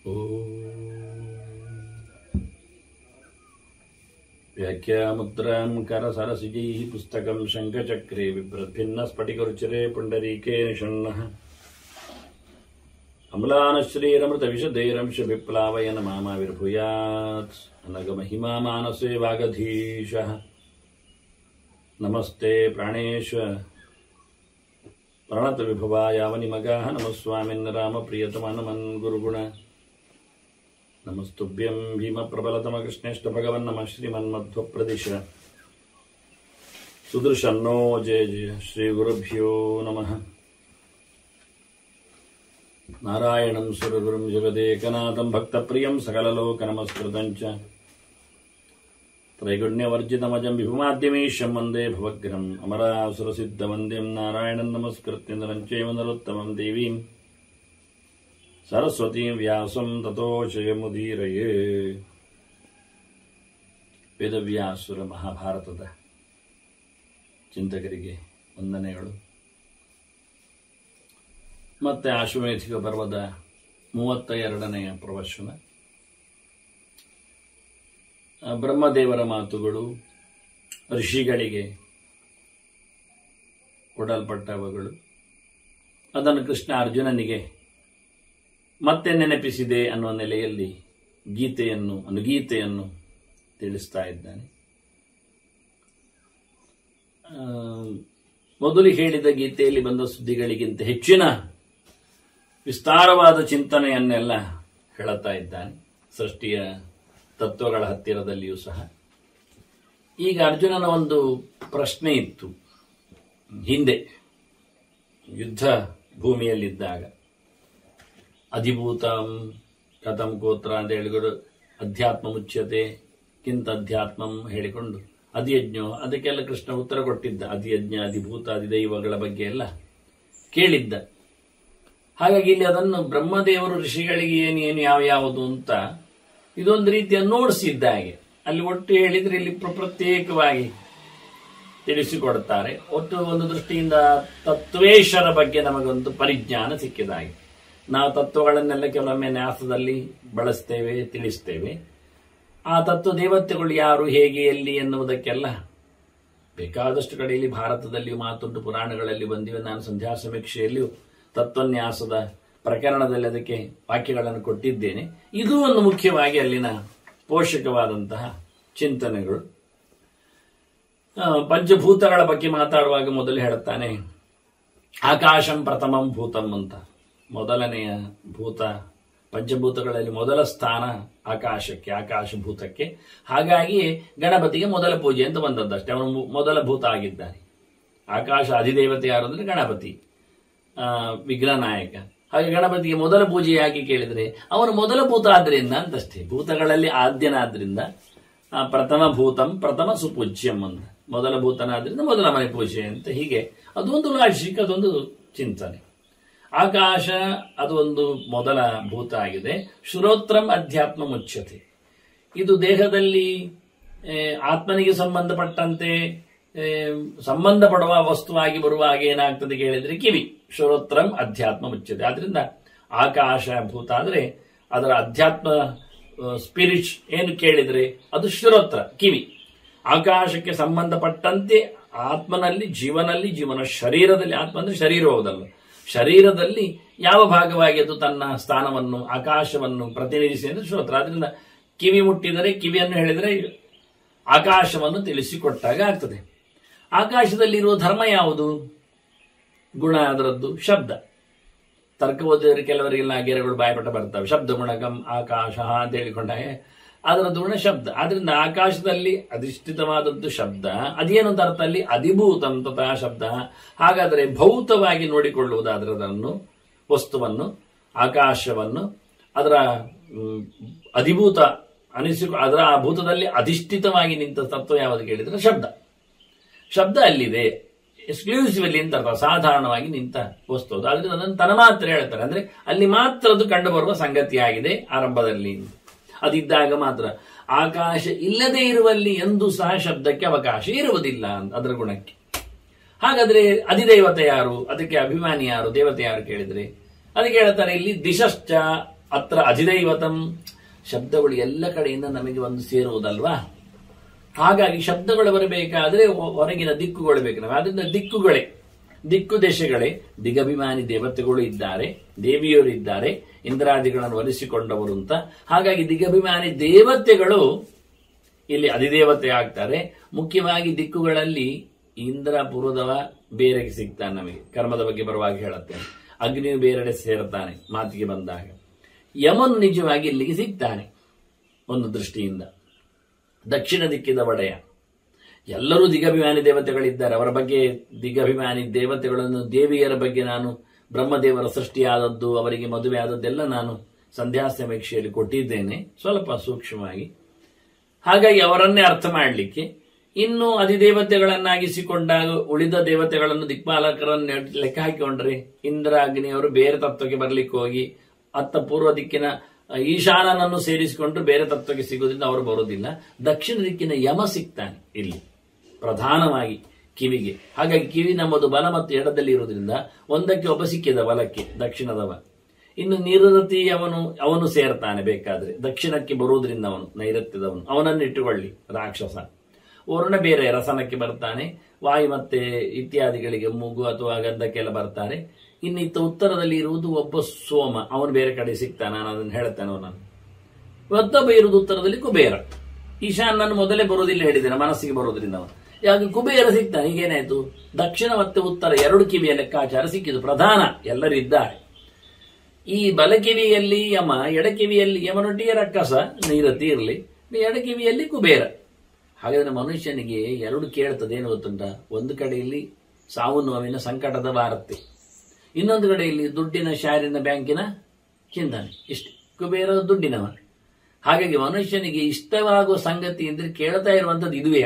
व्याख्यामुद्रां करसरसिजैः पुस्तकं शङ्खचक्रे बिभ्रद्भिन्नस्फटिकरुचिरे पुण्डरीके निषण्णः अम्लानश्रीरमृतविशदैरंशविप्लावयन मामाविर्भूयात् अनगमहिमा मानसे वागधीशः नमस्ते प्राणेश प्रणतविभवायावनिमगाः नमः स्वामिन् रामप्रियतमनमन् गुरुगुण नमस्तुभ्यं भीमप्रबलतमकृष्णेष्ट भगवन् नमः श्रीमन्मध्वप्रदिश सुदृशन्नो जय जय श्रीगुरुभ्यो नमः नारायणं सुरगुरुं जगदेकनाथं भक्तप्रियं सकललोकनमस्कृतं च त्रैगुण्यवर्जितमजं विभुमाद्यमीशं वन्दे भवग्रम् अमरासुरसिद्धवन्द्यं नारायणं नमस्कृत्य नरं चैव नरोत्तमं देवीं ಸರಸ್ವತೀಂ ವ್ಯಾಸಂ ತಥೋ ಜಯಮುದೀರಯೇ ವೇದವ್ಯಾಸುರ ಮಹಾಭಾರತದ ಚಿಂತಕರಿಗೆ ವಂದನೆಗಳು ಮತ್ತೆ ಆಶ್ವಮೇಧಿಕ ಪರ್ವದ ಮೂವತ್ತ ಎರಡನೆಯ ಪ್ರವಚನ ಆ, ಬ್ರಹ್ಮದೇವರ ಮಾತುಗಳು ಋಷಿಗಳಿಗೆ ಕೊಡಲ್ಪಟ್ಟವುಗಳು ಅದನ್ನು ಕೃಷ್ಣ ಅರ್ಜುನನಿಗೆ ಮತ್ತೆ ನೆನಪಿಸಿದೆ ಅನ್ನುವ ನೆಲೆಯಲ್ಲಿ ಗೀತೆಯನ್ನು ಅನುಗೀತೆಯನ್ನು ತಿಳಿಸ್ತಾ ಇದ್ದಾನೆ ಆ, ಮೊದಲು ಹೇಳಿದ ಗೀತೆಯಲ್ಲಿ ಬಂದ ಸುದ್ದಿಗಳಿಗಿಂತ ಹೆಚ್ಚಿನ ವಿಸ್ತಾರವಾದ ಚಿಂತನೆಯನ್ನೆಲ್ಲ ಹೇಳುತ್ತಾ ಇದ್ದಾನೆ ಸೃಷ್ಟಿಯ ತತ್ವಗಳ ಹತ್ತಿರದಲ್ಲಿಯೂ ಸಹ ಈಗ ಅರ್ಜುನನ ಒಂದು ಪ್ರಶ್ನೆ ಇತ್ತು ಹಿಂದೆ ಯುದ್ಧ ಭೂಮಿಯಲ್ಲಿದ್ದಾಗ ಅಧಿಭೂತಂ ಕಥಂ ಗೋತ್ರ ಅಂತ ಹೇಳಿಕೊಂಡು ಅಧ್ಯಾತ್ಮ ಮುಚ್ಯತೆ ಕಿಂತ ಅಧ್ಯಾತ್ಮಂ ಹೇಳಿಕೊಂಡು ಅಧಿಯಜ್ಞೋ ಅದಕ್ಕೆಲ್ಲ ಕೃಷ್ಣ ಉತ್ತರ ಕೊಟ್ಟಿದ್ದ ಅಧಿಯಜ್ಞ ಅಧಿಭೂತ ಅಧಿದೈವಗಳ ಬಗ್ಗೆ ಎಲ್ಲ ಕೇಳಿದ್ದ ಹಾಗಾಗಿ ಇಲ್ಲಿ ಅದನ್ನು ಬ್ರಹ್ಮದೇವರು ಋಷಿಗಳಿಗೆ ಏನು ಏನು ಯಾವ ಯಾವುದು ಅಂತ ಇದೊಂದು ರೀತಿಯ ನೋಡಿಸಿದ್ದ ಹಾಗೆ ಅಲ್ಲಿ ಒಟ್ಟು ಹೇಳಿದ್ರೆ ಇಲ್ಲಿ ಪ್ರ- ಪ್ರತ್ಯೇಕವಾಗಿ ತಿಳಿಸಿಕೊಡುತ್ತಾರೆ ಒಟ್ಟು ಒಂದು ದೃಷ್ಟಿಯಿಂದ ತತ್ವೇಶರ ಬಗ್ಗೆ ನಮಗೊಂದು ಪರಿಜ್ಞಾನ ಸಿಕ್ಕಿದ ಹಾಗೆ ನಾವು ತತ್ವಗಳನ್ನೆಲ್ಲ ಕೆಲವೊಮ್ಮೆ ನ್ಯಾಸದಲ್ಲಿ ಬಳಸ್ತೇವೆ ತಿಳಿಸ್ತೇವೆ ಆ ತತ್ವ ದೇವತೆಗಳು ಯಾರು ಹೇಗೆ ಎಲ್ಲಿ ಎನ್ನುವುದಕ್ಕೆಲ್ಲ ಬೇಕಾದಷ್ಟು ಕಡೆಯಲ್ಲಿ ಭಾರತದಲ್ಲಿಯೂ ಮಾತುಂಟು ಪುರಾಣಗಳಲ್ಲಿ ಬಂದಿವೆ ನಾನು ಸಂಧ್ಯಾ ಸಮೀಕ್ಷೆಯಲ್ಲಿಯೂ ತತ್ವನ್ಯಾಸದ ಪ್ರಕರಣದಲ್ಲಿ ಅದಕ್ಕೆ ವಾಕ್ಯಗಳನ್ನು ಕೊಟ್ಟಿದ್ದೇನೆ ಇದು ಒಂದು ಮುಖ್ಯವಾಗಿ ಅಲ್ಲಿನ ಪೋಷಕವಾದಂತಹ ಚಿಂತನೆಗಳು ಆ, ಪಂಚಭೂತಗಳ ಬಗ್ಗೆ ಮಾತಾಡುವಾಗ ಮೊದಲು ಹೇಳುತ್ತಾನೆ ಆಕಾಶಂ ಪ್ರಥಮಂ ಭೂತಂ ಅಂತ ಮೊದಲನೆಯ ಭೂತ ಪಂಚಭೂತಗಳಲ್ಲಿ ಮೊದಲ ಸ್ಥಾನ ಆಕಾಶಕ್ಕೆ ಆಕಾಶ ಭೂತಕ್ಕೆ ಹಾಗಾಗಿ ಗಣಪತಿಗೆ ಮೊದಲ ಪೂಜೆ ಅಂತ ಬಂದದ್ದಷ್ಟೇ ಅವನು ಮು- ಮೊದಲ ಭೂತ ಆಗಿದ್ದಾನೆ ಆಕಾಶ ಅಧಿದೇವತೆ ಯಾರು ಅಂದ್ರೆ ಗಣಪತಿ ಆ, ವಿಘ್ನನಾಯಕ ಹಾಗೆ ಗಣಪತಿಗೆ ಮೊದಲ ಪೂಜೆ ಯಾಕೆ ಕೇಳಿದ್ರೆ ಅವನು ಮೊದಲ ಭೂತ ಆದ್ರಿಂದ ಅಂತಷ್ಟೇ ಭೂತಗಳಲ್ಲಿ ಆದ್ಯನಾದ್ರಿಂದ ಆ, ಪ್ರಥಮ ಭೂತಂ ಪ್ರಥಮ ಸುಪೂಜ್ಯಂ ಅಂತ ಮೊದಲ ಭೂತನಾದ್ರಿಂದ ಮೊದಲ ಮನೆ ಪೂಜೆ ಅಂತ ಹೀಗೆ ಅದೊಂದು ಲಾಜಿಕ್ ಅದೊಂದು ಚಿಂತನೆ ಆಕಾಶ ಅದು ಒಂದು ಮೊದಲ ಭೂತ ಆಗಿದೆ ಶ್ರೋತ್ರಂ ಅಧ್ಯಾತ್ಮ ಮುಚ್ಯತೆ ಇದು ದೇಹದಲ್ಲಿ ಆ, ಆತ್ಮನಿಗೆ ಸಂಬಂಧಪಟ್ಟಂತೆ ಆ, ಸಂಬಂಧಪಡುವ ವಸ್ತುವಾಗಿ ಬರುವಾಗ ಏನಾಗ್ತದೆ ಕೇಳಿದ್ರೆ ಕಿವಿ ಶ್ರೋತ್ರಂ ಅಧ್ಯಾತ್ಮ ಮುಚ್ಯತೆ ಆದ್ರಿಂದ ಆಕಾಶ ಭೂತ ಆದ್ರೆ ಅದರ ಅಧ್ಯಾತ್ಮ ಸ್ಪಿರಿಟ್ ಏನು ಕೇಳಿದ್ರೆ ಅದು ಶ್ರೋತ್ರ ಕಿವಿ ಆಕಾಶಕ್ಕೆ ಸಂಬಂಧಪಟ್ಟಂತೆ ಆತ್ಮನಲ್ಲಿ ಜೀವನಲ್ಲಿ ಜೀವನ ಶರೀರದಲ್ಲಿ ಆತ್ಮ ಅಂದ್ರೆ ಶರೀರ ಹೋದಲ್ಲ ಶರೀರದಲ್ಲಿ ಯಾವ ಭಾಗವಾಗಿ ಅದು ತನ್ನ ಸ್ಥಾನವನ್ನು ಆಕಾಶವನ್ನು ಪ್ರತಿನಿಧಿಸಿ ಅಂದ್ರೆ ಶ್ರೋತ್ರ ಆದ್ರಿಂದ ಕಿವಿ ಮುಟ್ಟಿದರೆ ಕಿವಿಯನ್ನು ಹೇಳಿದರೆ ಆಕಾಶವನ್ನು ತಿಳಿಸಿಕೊಟ್ಟಾಗ ಆಗ್ತದೆ ಆಕಾಶದಲ್ಲಿರುವ ಧರ್ಮ ಯಾವುದು ಗುಣ ಅದರದ್ದು ಶಬ್ದ ತರ್ಕ ಓದಿದರೆ ಕೆಲವರಿಗೆಲ್ಲ ಗೆರೆಗಳು ಬಾಯ್ಪಟ್ಟ ಬರ್ತವೆ ಶಬ್ದ ಗುಣಕಂ ಆಕಾಶ ಅಂತ ಹೇಳಿಕೊಂಡಾಗ ಅದರದ್ದು ಗುಣ ಶಬ್ದ ಆದ್ರಿಂದ ಆಕಾಶದಲ್ಲಿ ಅಧಿಷ್ಠಿತವಾದದ್ದು ಶಬ್ದ ಅದೇನು ಅಂತ ಅರ್ಥ ಅಲ್ಲಿ ಅಧಿಭೂತಂ ತಥಾ ಶಬ್ದ ಹಾಗಾದರೆ ಭೌತವಾಗಿ ನೋಡಿಕೊಳ್ಳುವುದಾದ್ರೆ ಅದನ್ನು ವಸ್ತುವನ್ನು ಆಕಾಶವನ್ನು ಅದರ ಮ್, ಅಧಿಭೂತ ಅನಿಸಿಕೊ ಅದರ ಆ ಭೂತದಲ್ಲಿ ಅಧಿಷ್ಠಿತವಾಗಿ ನಿಂತ ತತ್ವ ಯಾವುದು ಕೇಳಿದ್ರೆ ಶಬ್ದ ಶಬ್ದ ಅಲ್ಲಿದೆ ಎಕ್ಸ್ಕ್ಲೂಸಿವ್ಲಿ ಅಂತ ಅರ್ಥ ಸಾಧಾರಣವಾಗಿ ನಿಂತ ವಸ್ತು ಅದು ಆದ್ರಿಂದ ಅದನ್ನು ತನ ಮಾತ್ರ ಹೇಳ್ತಾರೆ ಅಂದ್ರೆ ಅಲ್ಲಿ ಮಾತ್ರ ಅದು ಕಂಡು ಬರುವ ಸಂಗತಿಯಾಗಿದೆ ಆರಂಭದಲ್ಲಿ ಅದಿದ್ದಾಗ ಮಾತ್ರ ಆಕಾಶ ಇಲ್ಲದೆ ಇರುವಲ್ಲಿ ಎಂದೂ ಸಹ ಶಬ್ದಕ್ಕೆ ಅವಕಾಶ ಇರುವುದಿಲ್ಲ ಅಂತ ಅದರ ಗುಣಕ್ಕೆ ಹಾಗಾದ್ರೆ ಅಧಿದೇವತೆ ಯಾರು ಅದಕ್ಕೆ ಅಭಿಮಾನಿ ಯಾರು ದೇವತೆ ಯಾರು ಕೇಳಿದ್ರೆ ಅದಕ್ಕೆ ಹೇಳ್ತಾರೆ ಇಲ್ಲಿ ದಿಶಶ್ಚ ಅತ್ರ ಅಧಿದೈವತಂ ಶಬ್ದಗಳು ಎಲ್ಲ ಕಡೆಯಿಂದ ನಮಗೆ ಒಂದು ಸೇರುವುದಲ್ವಾ ಹಾಗಾಗಿ ಶಬ್ದಗಳು ಬರಬೇಕಾದ್ರೆ ಹೊ- ಹೊರಗಿನ ದಿಕ್ಕುಗಳು ಬೇಕು ನಮಗೆ ಅದರಿಂದ ದಿಕ್ಕುಗಳೇ ದಿಕ್ಕು ದೇಶಗಳೇ ದಿಗಭಿಮಾನಿ ದೇವತೆಗಳು ಇದ್ದಾರೆ ದೇವಿಯರು ಇದ್ದಾರೆ ಇಂದ್ರಾದಿಗಳನ್ನು ಒಲಿಸಿಕೊಂಡವರು ಅಂತ ಹಾಗಾಗಿ ದಿಗಭಿಮಾನಿ ದೇವತೆಗಳು ಇಲ್ಲಿ ಅಧಿದೇವತೆ ಆಗ್ತಾರೆ ಮುಖ್ಯವಾಗಿ ದಿಕ್ಕುಗಳಲ್ಲಿ ಇಂದ್ರ ಪುರದವ ಬೇರೆಗೆ ಸಿಗ್ತಾನೆ ನಮಗೆ ಕರ್ಮದ ಬಗ್ಗೆ ಬರುವಾಗ ಹೇಳುತ್ತೇನೆ ಅಗ್ನಿಯು ಬೇರೆಡೆ ಸೇರ್ತಾನೆ ಮಾತಿಗೆ ಬಂದಾಗ ಯಮನು ನಿಜವಾಗಿ ಇಲ್ಲಿಗೆ ಸಿಗ್ತಾನೆ ಒಂದು ದೃಷ್ಟಿಯಿಂದ ದಕ್ಷಿಣ ದಿಕ್ಕಿದ ಒಡೆಯ ಎಲ್ಲರೂ ದಿಗಭಿಮಾನಿ ದೇವತೆಗಳಿದ್ದಾರೆ ಅವರ ಬಗ್ಗೆ ದಿಗಭಿಮಾನಿ ದೇವತೆಗಳನ್ನು ದೇವಿಯರ ಬಗ್ಗೆ ನಾನು ಬ್ರಹ್ಮದೇವರ ಸೃಷ್ಟಿಯಾದದ್ದು ಅವರಿಗೆ ಮದುವೆ ಆದದ್ದೆಲ್ಲ ನಾನು ಸಂಧ್ಯಾ ಸಮೀಕ್ಷೆಯಲ್ಲಿ ಕೊಟ್ಟಿದ್ದೇನೆ ಸ್ವಲ್ಪ ಸೂಕ್ಷ್ಮವಾಗಿ ಹಾಗಾಗಿ ಅವರನ್ನೇ ಅರ್ಥ ಮಾಡಲಿಕ್ಕೆ ಇನ್ನು ಅಧಿದೇವತೆಗಳನ್ನಾಗಿಸಿಕೊಂಡಾಗ ಉಳಿದ ದೇವತೆಗಳನ್ನು ದಿಕ್ಪಾಲಕರನ್ನು ಲೆಕ್ಕ ಹಾಕಿಕೊಂಡ್ರೆ ಇಂದ್ರ ಅಗ್ನಿಯವರು ಬೇರೆ ತತ್ವಕ್ಕೆ ಬರ್ಲಿಕ್ಕೆ ಹೋಗಿ ಅತ್ತ ಪೂರ್ವ ದಿಕ್ಕಿನ ಈಶಾನನನ್ನು ಸೇರಿಸಿಕೊಂಡ್ರು ಬೇರೆ ತತ್ವಕ್ಕೆ ಸಿಗೋದ್ರಿಂದ ಅವರು ಬರೋದಿಲ್ಲ ದಕ್ಷಿಣ ದಿಕ್ಕಿನ ಯಮ ಸಿಗ್ತಾನೆ ಇಲ್ಲಿ ಪ್ರಧಾನವಾಗಿ ಕಿವಿಗೆ ಹಾಗಾಗಿ ಕಿವಿ ನಮ್ಮದು ಬಲ ಮತ್ತು ಎಡದಲ್ಲಿ ಇರುವುದರಿಂದ ಒಂದಕ್ಕೆ ಒಬ್ಬ ಸಿಕ್ಕಿದ ಬಲಕ್ಕೆ ದಕ್ಷಿಣದವ ಇನ್ನು ನಿರತಿ ಅವನು ಅವನು ಸೇರ್ತಾನೆ ಬೇಕಾದ್ರೆ ದಕ್ಷಿಣಕ್ಕೆ ಬರುವುದರಿಂದ ಅವನು ನೈಋತ್ಯದವನು ಅವನನ್ನು ಇಟ್ಟುಕೊಳ್ಳಿ ರಾಕ್ಷಸ ವರುಣ ಬೇರೆ ರಸನಕ್ಕೆ ಬರ್ತಾನೆ ವಾಯು ಮತ್ತೆ ಇತ್ಯಾದಿಗಳಿಗೆ ಮೂಗು ಅಥವಾ ಗಂಧಕ್ಕೆಲ್ಲ ಬರ್ತಾರೆ ಇನ್ನು ಇತ್ತ ಉತ್ತರದಲ್ಲಿ ಇರುವುದು ಒಬ್ಬ ಸೋಮ ಅವನು ಬೇರೆ ಕಡೆ ಸಿಗ್ತಾನೆ ನಾನು ಅದನ್ನು ಹೇಳ್ತೇನೆ ಅವನನ್ನು ಮತ್ತೊಬ್ಬ ಇರುವುದು ಉತ್ತರದಲ್ಲಿ ಕುಬೇರ ಈಶಾನ್ ನಾನು ಮೊದಲೇ ಬರೋದಿಲ್ಲ ಹೇಳಿದ್ದೇನೆ ಮನಸ್ಸಿಗೆ ಬರೋದ್ರಿಂದ ಅವನು ಯಾಕೆ ಕುಬೇರ ಸಿಗ್ತಾನೆ ಈಗೇನಾಯ್ತು ದಕ್ಷಿಣ ಮತ್ತೆ ಉತ್ತರ ಎರಡು ಕಿವಿಯ ಲೆಕ್ಕಾಚಾರ ಸಿಕ್ಕಿತು ಪ್ರಧಾನ ಎಲ್ಲರೂ ಇದ್ದಾರೆ ಈ ಬಲಕಿವಿಯಲ್ಲಿ ಯಮ ಎಡಕಿವಿಯಲ್ಲಿ ಯಮನೊಟ್ಟಿಗೆ ರಕ್ಕಸ ನೀರತಿ ಇರಲಿ ಎಡಕಿವಿಯಲ್ಲಿ ಕುಬೇರ ಹಾಗಾದ್ರೆ ಮನುಷ್ಯನಿಗೆ ಎರಡು ಕೇಳ್ತದೆ ಏನು ಗೊತ್ತುಂಟ ಒಂದು ಕಡೆಯಲ್ಲಿ ಸಾವು ನೋವಿನ ಸಂಕಟದ ವಾರ್ತೆ ಇನ್ನೊಂದು ಕಡೆಯಲ್ಲಿ ದುಡ್ಡಿನ ಶಾರಿನ ಬ್ಯಾಂಕಿನ ಚಿಂತನೆ ಇಷ್ಟು ಕುಬೇರ ದುಡ್ಡಿನವ ಹಾಗಾಗಿ ಮನುಷ್ಯನಿಗೆ ಇಷ್ಟವಾಗುವ ಸಂಗತಿ ಅಂದ್ರೆ ಕೇಳ್ತಾ ಇರುವಂತದ್ದು ಇದುವೇ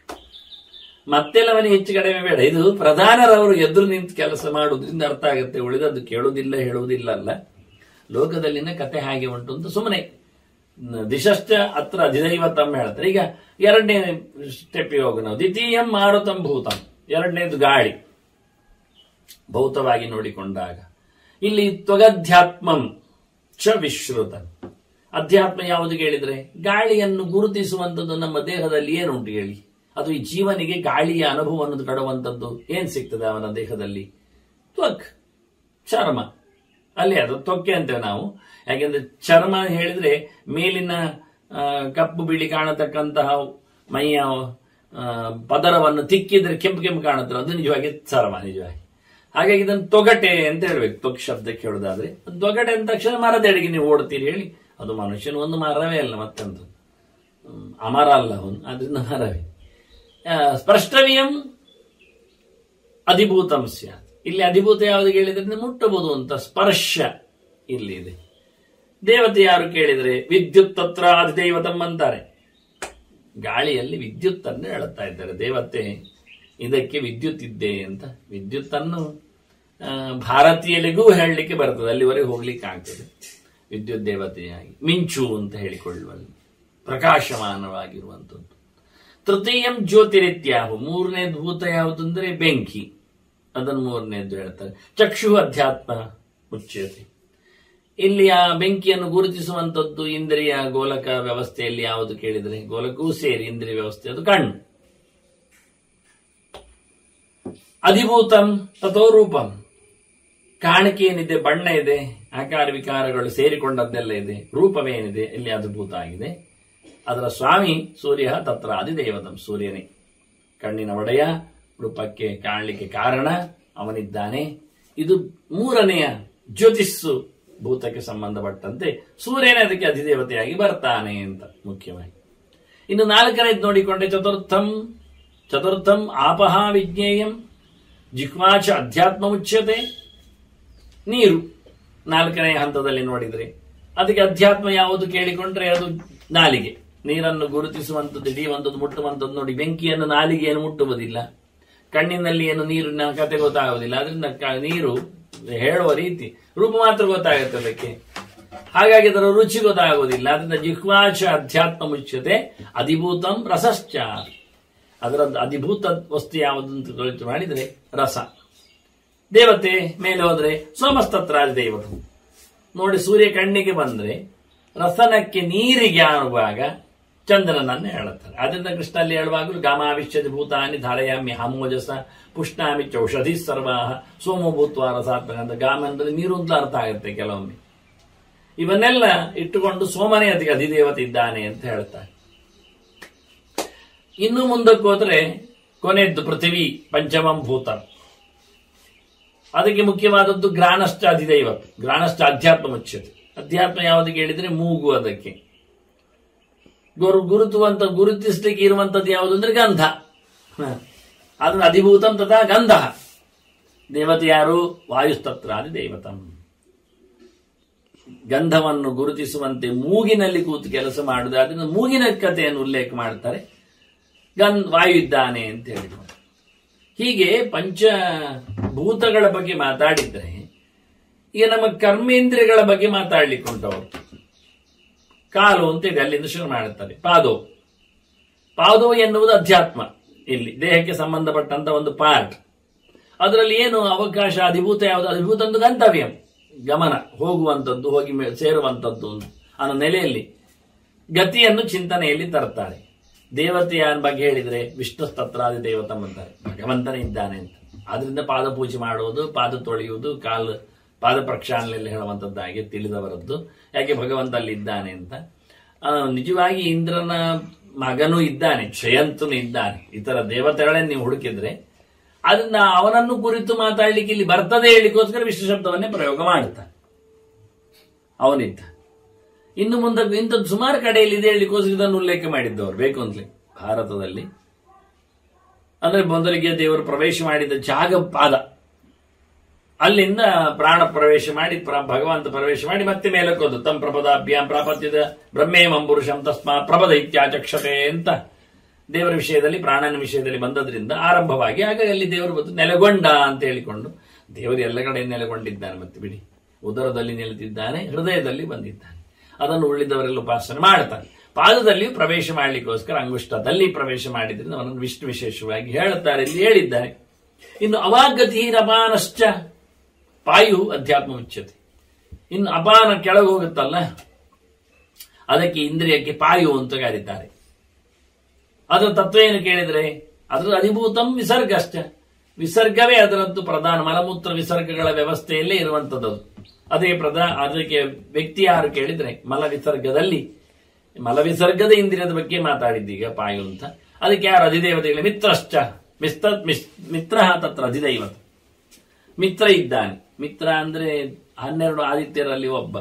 ಮತ್ತೆಲ್ಲ ಅವನಿಗೆ ಹೆಚ್ಚು ಕಡಿಮೆ ಬೇಡ ಇದು ಪ್ರಧಾನರವರು ಎದುರು ನಿಂತು ಕೆಲಸ ಮಾಡುವುದರಿಂದ ಅರ್ಥ ಆಗುತ್ತೆ ಉಳಿದದ್ದು ಕೇಳುವುದಿಲ್ಲ ಹೇಳುವುದಿಲ್ಲ ಅಲ್ಲ ಲೋಕದಲ್ಲಿನ ಕತೆ ಹಾಗೆ ಉಂಟು ಅಂತ ಸುಮ್ಮನೆ ದಿಶಶ್ಚ ಅತ್ರ ಅಧಿದೈವತಂ ಹೇಳ್ತಾರೆ ಈಗ ಎರಡನೇ ಸ್ಟೆಪ್ಪಿಗೆ ಹೋಗೋಣ ನಾವು ದ್ವಿತೀಯಂ ಮಾರುತಂ ಭೂತಂ ಎರಡನೇದು ಗಾಳಿ ಭೌತವಾಗಿ ನೋಡಿಕೊಂಡಾಗ ಇಲ್ಲಿ ತ್ವಗಧ್ಯಾತ್ಮಂ ಚ ವಿಶ್ರುತ ಅಧ್ಯಾತ್ಮ ಯಾವುದು ಕೇಳಿದ್ರೆ ಗಾಳಿಯನ್ನು ಗುರುತಿಸುವಂಥದ್ದು ನಮ್ಮ ದೇಹದಲ್ಲಿ ಏನುಂಟು ಹೇಳಿ ಅದು ಈ ಜೀವನಿಗೆ ಗಾಳಿಯ ಅನುಭವವನ್ನು ಕಡುವಂಥದ್ದು ಏನ್ ಸಿಗ್ತದೆ ಅವನ ದೇಹದಲ್ಲಿ ತ್ವಕ್ ಚರ್ಮ ಅಲ್ಲಿ ಅದು ತೊಕ್ಕೆ ಅಂತೇವೆ ನಾವು ಯಾಕೆಂದ್ರೆ ಚರ್ಮ ಹೇಳಿದ್ರೆ ಮೇಲಿನ ಆ, ಕಪ್ಪು ಬಿಳಿ ಕಾಣತಕ್ಕಂತಹ ಮೈಯ ಆ, ಪದರವನ್ನು ತಿಕ್ಕಿದ್ರೆ ಕೆಂಪು ಕೆಂಪು ಕಾಣುತ್ತೆ ಅದು ನಿಜವಾಗಿ ಚರ್ಮ ನಿಜವಾಗಿ ಹಾಗಾಗಿ ಇದನ್ನು ತೊಗಟೆ ಅಂತ ಹೇಳ್ಬೇಕು ತೊಕ್ ಶಬ್ದಕ್ಕೆ ಹೇಳೋದಾದ್ರೆ ತೊಗಟೆ ಅಂದ ತಕ್ಷಣ ಮರದೆಡೆಗೆ ನೀವು ಓಡ್ತೀರಿ ಹೇಳಿ ಅದು ಮನುಷ್ಯನ ಒಂದು ಮರವೇ ಅಲ್ಲ ಮತ್ತೊಂದು ಹ್ಮ್, ಅಮರ ಅಲ್ಲ ಅವನು ಅದರಿಂದ ಮರವೇ ಆ, ಸ್ಪಷ್ಟವಿಯಂ ಅಧಿಭೂತಂ ಸ್ಯಾತ್ ಇಲ್ಲಿ ಅಧಿಭೂತ ಯಾವುದು ಕೇಳಿದ್ರೆ ಮುಟ್ಟಬಹುದು ಅಂತ ಸ್ಪರ್ಶ ಇಲ್ಲಿ ಇದೆ ದೇವತೆ ಯಾರು ಕೇಳಿದ್ರೆ ವಿದ್ಯುತ್ ತತ್ರ ಅಧಿದೈವತಂ ಅಂತಾರೆ ಗಾಳಿಯಲ್ಲಿ ವಿದ್ಯುತ್ ಅನ್ನು ಹೇಳುತ್ತಾ ಇದ್ದಾರೆ ದೇವತೆ ಇದಕ್ಕೆ ವಿದ್ಯುತ್ ಇದ್ದೆ ಅಂತ ವಿದ್ಯುತ್ ಅನ್ನು ಆ, ಭಾರತೀಯರಿಗೂ ಹೇಳಲಿಕ್ಕೆ ಬರ್ತದೆ ಅಲ್ಲಿವರೆಗೆ ಹೋಗ್ಲಿಕ್ಕೆ ಆಗ್ತದೆ ವಿದ್ಯುತ್ ದೇವತೆಯಾಗಿ ಮಿಂಚು ಅಂತ ಹೇಳಿಕೊಳ್ಳುವಲ್ಲಿ ಪ್ರಕಾಶಮಾನವಾಗಿರುವಂಥದ್ದು ತೃತೀಯಂ ಜ್ಯೋತಿರಿತ್ಯಾಹು ಮೂರನೇದು ಭೂತ ಯಾವುದು ಅಂದ್ರೆ ಬೆಂಕಿ ಅದನ್ನು ಮೂರನೇದ್ದು ಹೇಳ್ತಾರೆ ಚಕ್ಷು ಅಧ್ಯಾತ್ಮ ಮುಚ್ಚತೆ ಇಲ್ಲಿ ಆ ಬೆಂಕಿಯನ್ನು ಗುರುತಿಸುವಂತದ್ದು ಇಂದ್ರಿಯ ಗೋಲಕ ವ್ಯವಸ್ಥೆಯಲ್ಲಿ ಯಾವುದು ಕೇಳಿದ್ರೆ ಗೋಲಕವೂ ಸೇರಿ ಇಂದ್ರಿಯ ವ್ಯವಸ್ಥೆ ಅದು ಕಣ್ಣು ಅಧಿಭೂತಂ ತಥೋ ರೂಪಂ ಕಾಣಿಕೆ ಏನಿದೆ ಬಣ್ಣ ಇದೆ ಆಕಾರ ವಿಕಾರಗಳು ಸೇರಿಕೊಂಡದ್ದೆಲ್ಲ ಇದೆ ರೂಪವೇನಿದೆ ಇಲ್ಲಿ ಅಧಿಭೂತ ಆಗಿದೆ ಅದರ ಸ್ವಾಮಿ ಸೂರ್ಯ ತತ್ರ ಅಧಿದೇವತಂ ಸೂರ್ಯನೇ ಕಣ್ಣಿನ ಒಡೆಯ ರೂಪಕ್ಕೆ ಕಾಣಲಿಕ್ಕೆ ಕಾರಣ ಅವನಿದ್ದಾನೆ ಇದು ಮೂರನೆಯ ಜ್ಯೋತಿಸ್ಸು ಭೂತಕ್ಕೆ ಸಂಬಂಧಪಟ್ಟಂತೆ ಸೂರ್ಯನೇ ಅದಕ್ಕೆ ಅಧಿದೇವತೆಯಾಗಿ ಬರ್ತಾನೆ ಅಂತ ಮುಖ್ಯವಾಗಿ ಇನ್ನು ನಾಲ್ಕನೇದು ನೋಡಿಕೊಂಡೆ ಚತುರ್ಥಂ ಚತುರ್ಥಂ ಆಪಹ ವಿಜ್ಞೇಯಂ ಜಿಹ್ವಾಚ ಅಧ್ಯಾತ್ಮ ಮುಚ್ಯತೆ ನೀರು ನಾಲ್ಕನೇ ಹಂತದಲ್ಲಿ ನೋಡಿದ್ರೆ ಅದಕ್ಕೆ ಅಧ್ಯಾತ್ಮ ಯಾವುದು ಕೇಳಿಕೊಂಡ್ರೆ ಅದು ನಾಲಿಗೆ ನೀರನ್ನು ಗುರುತಿಸುವಂಥದ್ದು ಹಿಡಿಯುವಂಥದ್ದು ಮುಟ್ಟುವಂಥದ್ದು ನೋಡಿ ಬೆಂಕಿಯನ್ನು ನಾಲಿಗೆಯನ್ನು ಮುಟ್ಟುವುದಿಲ್ಲ ಕಣ್ಣಿನಲ್ಲಿ ಏನು ನೀರಿನ ಕತೆ ಗೊತ್ತಾಗುವುದಿಲ್ಲ ಅದರಿಂದ ಕ- ನೀರು ಹೇಳುವ ರೀತಿ ರೂಪ ಮಾತ್ರ ಗೊತ್ತಾಗುತ್ತೆ ಅದಕ್ಕೆ ಹಾಗಾಗಿ ಅದರ ರುಚಿ ಗೊತ್ತಾಗುವುದಿಲ್ಲ ಅದರಿಂದ ಜಿಹ್ವಾಚ ಅಧ್ಯಾತ್ಮ ಮುಚ್ಯತೆ ಅಧಿಭೂತಂ ರಸಶ್ಚ ಅದರ ಅಧಿಭೂತ ವಸ್ತು ಯಾವುದು ಅಂತ ಯೋಚನೆ ಮಾಡಿದ್ರೆ ರಸ ದೇವತೆ ಮೇಲೆ ಹೋದ್ರೆ ಸೋಮಸ್ತತ್ರ ದೇವತೆ ನೋಡಿ ಸೂರ್ಯ ಕಣ್ಣಿಗೆ ಬಂದ್ರೆ ರಸನಕ್ಕೆ ನೀರಿಗೆ ಆಗುವಾಗ ಚಂದ್ರನನ್ನು ಹೇಳುತ್ತಾರೆ ಅದರಿಂದ ಕೃಷ್ಣ ಅಲ್ಲಿ ಹೇಳುವಾಗಲೂ ಗಾಮಾವಿಷ್ಯದ ಭೂತಾನಿ ಧಾರಯಾಮಿ ಹಾಮೋಜಸ ಪುಷ್ಣಾಮಿ ಚೌಷಧಿ ಸರ್ವಾಹ ಸೋಮ ಭೂತ್ವ ರಸಾತ್ಮಕ ಅಂತ ಗಾಮ ಅಂದ್ರೆ ನೀರು ಅಂತ ಅರ್ಥ ಆಗುತ್ತೆ ಕೆಲವೊಮ್ಮೆ ಇವನ್ನೆಲ್ಲ ಇಟ್ಟುಕೊಂಡು ಸೋಮನೇ ಅದಕ್ಕೆ ಅಧಿದೇವತೆ ಇದ್ದಾನೆ ಅಂತ ಹೇಳ್ತಾರೆ ಇನ್ನು ಮುಂದಕ್ಕೆ ಹೋದ್ರೆ ಕೊನೆಯದ್ದು ಪೃಥಿವಿ ಪಂಚಮಂ ಭೂತ ಅದಕ್ಕೆ ಮುಖ್ಯವಾದದ್ದು ಗ್ರಾನಶ್ಚ ಅಧಿದೈವತ್ ಗ್ರಾನಶ್ಚ ಅಧ್ಯಾತ್ಮ ಮುಚ್ಯತೆ ಅಧ್ಯಾತ್ಮ ಯಾವುದಕ್ಕೆ ಹೇಳಿದ್ರೆ ಮೂಗು ಅದಕ್ಕೆ ಗುರು ಗುರುತುವಂತ ಗುರುತಿಸ್ಲಿಕ್ಕೆ ಇರುವಂತದ್ದು ಯಾವುದು ಅಂದ್ರೆ ಗಂಧ ಹ. ಅದನ್ನ ಅಧಿಭೂತಂ ತಥಾ ಗಂಧ ದೇವತೆ ಯಾರು ವಾಯುಸ್ತತ್ರಾದಿ ದೇವತಂ ಗಂಧವನ್ನು ಗುರುತಿಸುವಂತೆ ಮೂಗಿನಲ್ಲಿ ಕೂತು ಕೆಲಸ ಮಾಡುದು ಅದರಿಂದ ಮೂಗಿನ ಕಥೆಯನ್ನು ಉಲ್ಲೇಖ ಮಾಡ್ತಾರೆ ಗನ್ ವಾಯು ಇದ್ದಾನೆ ಅಂತ ಹೇಳಿದ್ರು ಹೀಗೆ ಪಂಚ ಭೂತಗಳ ಬಗ್ಗೆ ಮಾತಾಡಿದ್ರೆ ಈಗ ನಮ್ಮ ಕರ್ಮೇಂದ್ರಿಯಗಳ ಬಗ್ಗೆ ಮಾತಾಡ್ಲಿಕ್ಕೆ ಉಂಟವರು ಕಾಲು ಅಂತ ಇದೆ ಅಲ್ಲಿಂದ ಶುರು ಮಾಡುತ್ತಾರೆ ಪಾದೋ ಪಾದೋ ಎನ್ನುವುದು ಅಧ್ಯಾತ್ಮ ಇಲ್ಲಿ ದೇಹಕ್ಕೆ ಸಂಬಂಧಪಟ್ಟಂತ ಒಂದು ಪಾರ್ಟ್ ಅದರಲ್ಲಿ ಏನು ಅವಕಾಶ ಅಧಿಭೂತ ಯಾವುದು ಅಧಿಭೂತ ಒಂದು ಗಂತವ್ಯ ಗಮನ ಹೋಗುವಂಥದ್ದು ಹೋಗಿ ಮೇ- ಸೇರುವಂಥದ್ದು ಅನ್ನೋ ನೆಲೆಯಲ್ಲಿ ಗತಿಯನ್ನು ಚಿಂತನೆಯಲ್ಲಿ ತರ್ತಾರೆ ದೇವತೆಯ ಬಗ್ಗೆ ಹೇಳಿದ್ರೆ ವಿಷ್ಣು ಸ್ತತ್ರಾದಿ ದೇವತಂ ಅಂತಾರೆ ಭಗವಂತನೇ ಇದ್ದಾನೆ ಅಂತ ಆದ್ರಿಂದ ಪಾದ ಪೂಜೆ ಮಾಡುವುದು ಪಾದ ತೊಳೆಯುವುದು ಕಾಲು ಪಾದ ಪ್ರಕ್ಷಾಳನೆಯಲ್ಲಿ ಹೇಳುವಂಥದ್ದಾಗಿ ತಿಳಿದವರದ್ದು ಯಾಕೆ ಭಗವಂತ ಅಲ್ಲಿ ಇದ್ದಾನೆ ಅಂತ ಆ, ನಿಜವಾಗಿ ಇಂದ್ರನ ಮಗನೂ ಇದ್ದಾನೆ ಕ್ಷಯಂತನು ಇದ್ದಾನೆ ಇತರ ದೇವತೆಗಳೇ ನೀವು ಹುಡುಕಿದ್ರೆ ಅದನ್ನ ಅವನನ್ನು ಕುರಿತು ಮಾತಾಡ್ಲಿಕ್ಕೆ ಇಲ್ಲಿ ಬರ್ತದೆ ಹೇಳಿಕೋಸ್ಕರ ವಿಷ್ಣು ಶಬ್ದವನ್ನೇ ಪ್ರಯೋಗ ಮಾಡುತ್ತಾನೆ ಅವನಿದ್ದ ಇನ್ನು ಮುಂದೆ ಇಂಥದ್ದು ಸುಮಾರು ಕಡೆಯಲ್ಲಿ ಇದೆ ಹೇಳಿಕೋಸ್ಕರ ಇದನ್ನು ಉಲ್ಲೇಖ ಮಾಡಿದ್ದವರು ಬೇಕು ಅಂತಲೇ ಭಾರತದಲ್ಲಿ ಅಂದ್ರೆ ಮೊದಲಿಗೆ ದೇವರು ಪ್ರವೇಶ ಮಾಡಿದ ಜಾಗ ಪಾದ ಅಲ್ಲಿಂದ ಪ್ರಾಣ ಪ್ರವೇಶ ಮಾಡಿ ಪ್ರ- ಭಗವಂತ ಪ್ರವೇಶ ಮಾಡಿ ಮತ್ತೆ ಮೇಲಕ್ಕೆ ಹೋದ ತಮ್ಮ ಪ್ರಪದಾಭ್ಯಾಂ ಪ್ರಾಪತ್ಯದ ಬ್ರಹ್ಮೇಮಂ ಪುರುಷಂ ತಸ್ಮಾ ಪ್ರಪದ ಇತ್ಯಾಚಕ್ಷತೆ ಅಂತ ದೇವರ ವಿಷಯದಲ್ಲಿ ಪ್ರಾಣನ ವಿಷಯದಲ್ಲಿ ಬಂದದ್ರಿಂದ ಆರಂಭವಾಗಿ ಆಗ ಅಲ್ಲಿ ದೇವರು ಬಂದು ನೆಲೆಗೊಂಡ ಅಂತ ಹೇಳಿಕೊಂಡು ದೇವರು ಎಲ್ಲ ಕಡೆ ನೆಲೆಗೊಂಡಿದ್ದಾನೆ ಮತ್ತೆ ಬಿಡಿ ಉದರದಲ್ಲಿ ನಿಂತಿದ್ದಾನೆ ಹೃದಯದಲ್ಲಿ ಬಂದಿದ್ದಾನೆ ಅದನ್ನು ಉಳಿದವರೆಲ್ಲ ಉಪಾಸನೆ ಮಾಡ್ತಾನೆ ಪಾದದಲ್ಲಿ ಪ್ರವೇಶ ಮಾಡಲಿಕ್ಕೋಸ್ಕರ ಅಂಗುಷ್ಟದಲ್ಲಿ ಪ್ರವೇಶ ಮಾಡಿದ್ರಿಂದ ಅವನನ್ನು ವಿಷ್ಣು ವಿಶೇಷವಾಗಿ ಹೇಳುತ್ತಾರೆ ಇಲ್ಲಿ ಹೇಳಿದ್ದಾರೆ ಇನ್ನು ಅವಾಗತಿ ರಪಾನಶ್ಚ ಪಾಯು ಅಧ್ಯಾತ್ಮ ಉಚ್ಯತೆ ಇನ್ನು ಅಪಾನ ಕೆಳಗೆ ಹೋಗುತ್ತಲ್ಲ ಅದಕ್ಕೆ ಇಂದ್ರಿಯಕ್ಕೆ ಪಾಯು ಅಂತ ಕರೀತಾರೆ ಅದರ ತತ್ವ ಏನು ಕೇಳಿದ್ರೆ ಅದರ ಅಧಿಭೂತಂ ವಿಸರ್ಗಶ್ಚ ವಿಸರ್ಗವೇ ಅದರದ್ದು ಪ್ರಧಾನ ಮಲಮೂತ್ರ ವಿಸರ್ಗಗಳ ವ್ಯವಸ್ಥೆಯಲ್ಲೇ ಇರುವಂತದ್ದು ಅದೇ ಪ್ರಧಾನ ಅದಕ್ಕೆ ವ್ಯಕ್ತಿ ಯಾರು ಕೇಳಿದ್ರೆ ಮಲ ವಿಸರ್ಗದಲ್ಲಿ ಮಲ ವಿಸರ್ಗದ ಇಂದ್ರಿಯದ ಬಗ್ಗೆ ಮಾತಾಡಿದ್ದೀಗ ಪಾಯು ಅಂತ ಅದಕ್ಕೆ ಯಾರು ಅಧಿದೇವತೆಗಳು ಮಿತ್ರಶ್ಚ ಮಿಸ್ತ ಮಿಸ್- ಮಿತ್ರ ತತ್ರ ಅಧಿದೈವತ ಮಿತ್ರ ಇದ್ದಾನೆ ಮಿತ್ರ ಅಂದ್ರೆ ಹನ್ನೆರಡು ಆದಿತ್ಯರಲ್ಲಿ ಒಬ್ಬ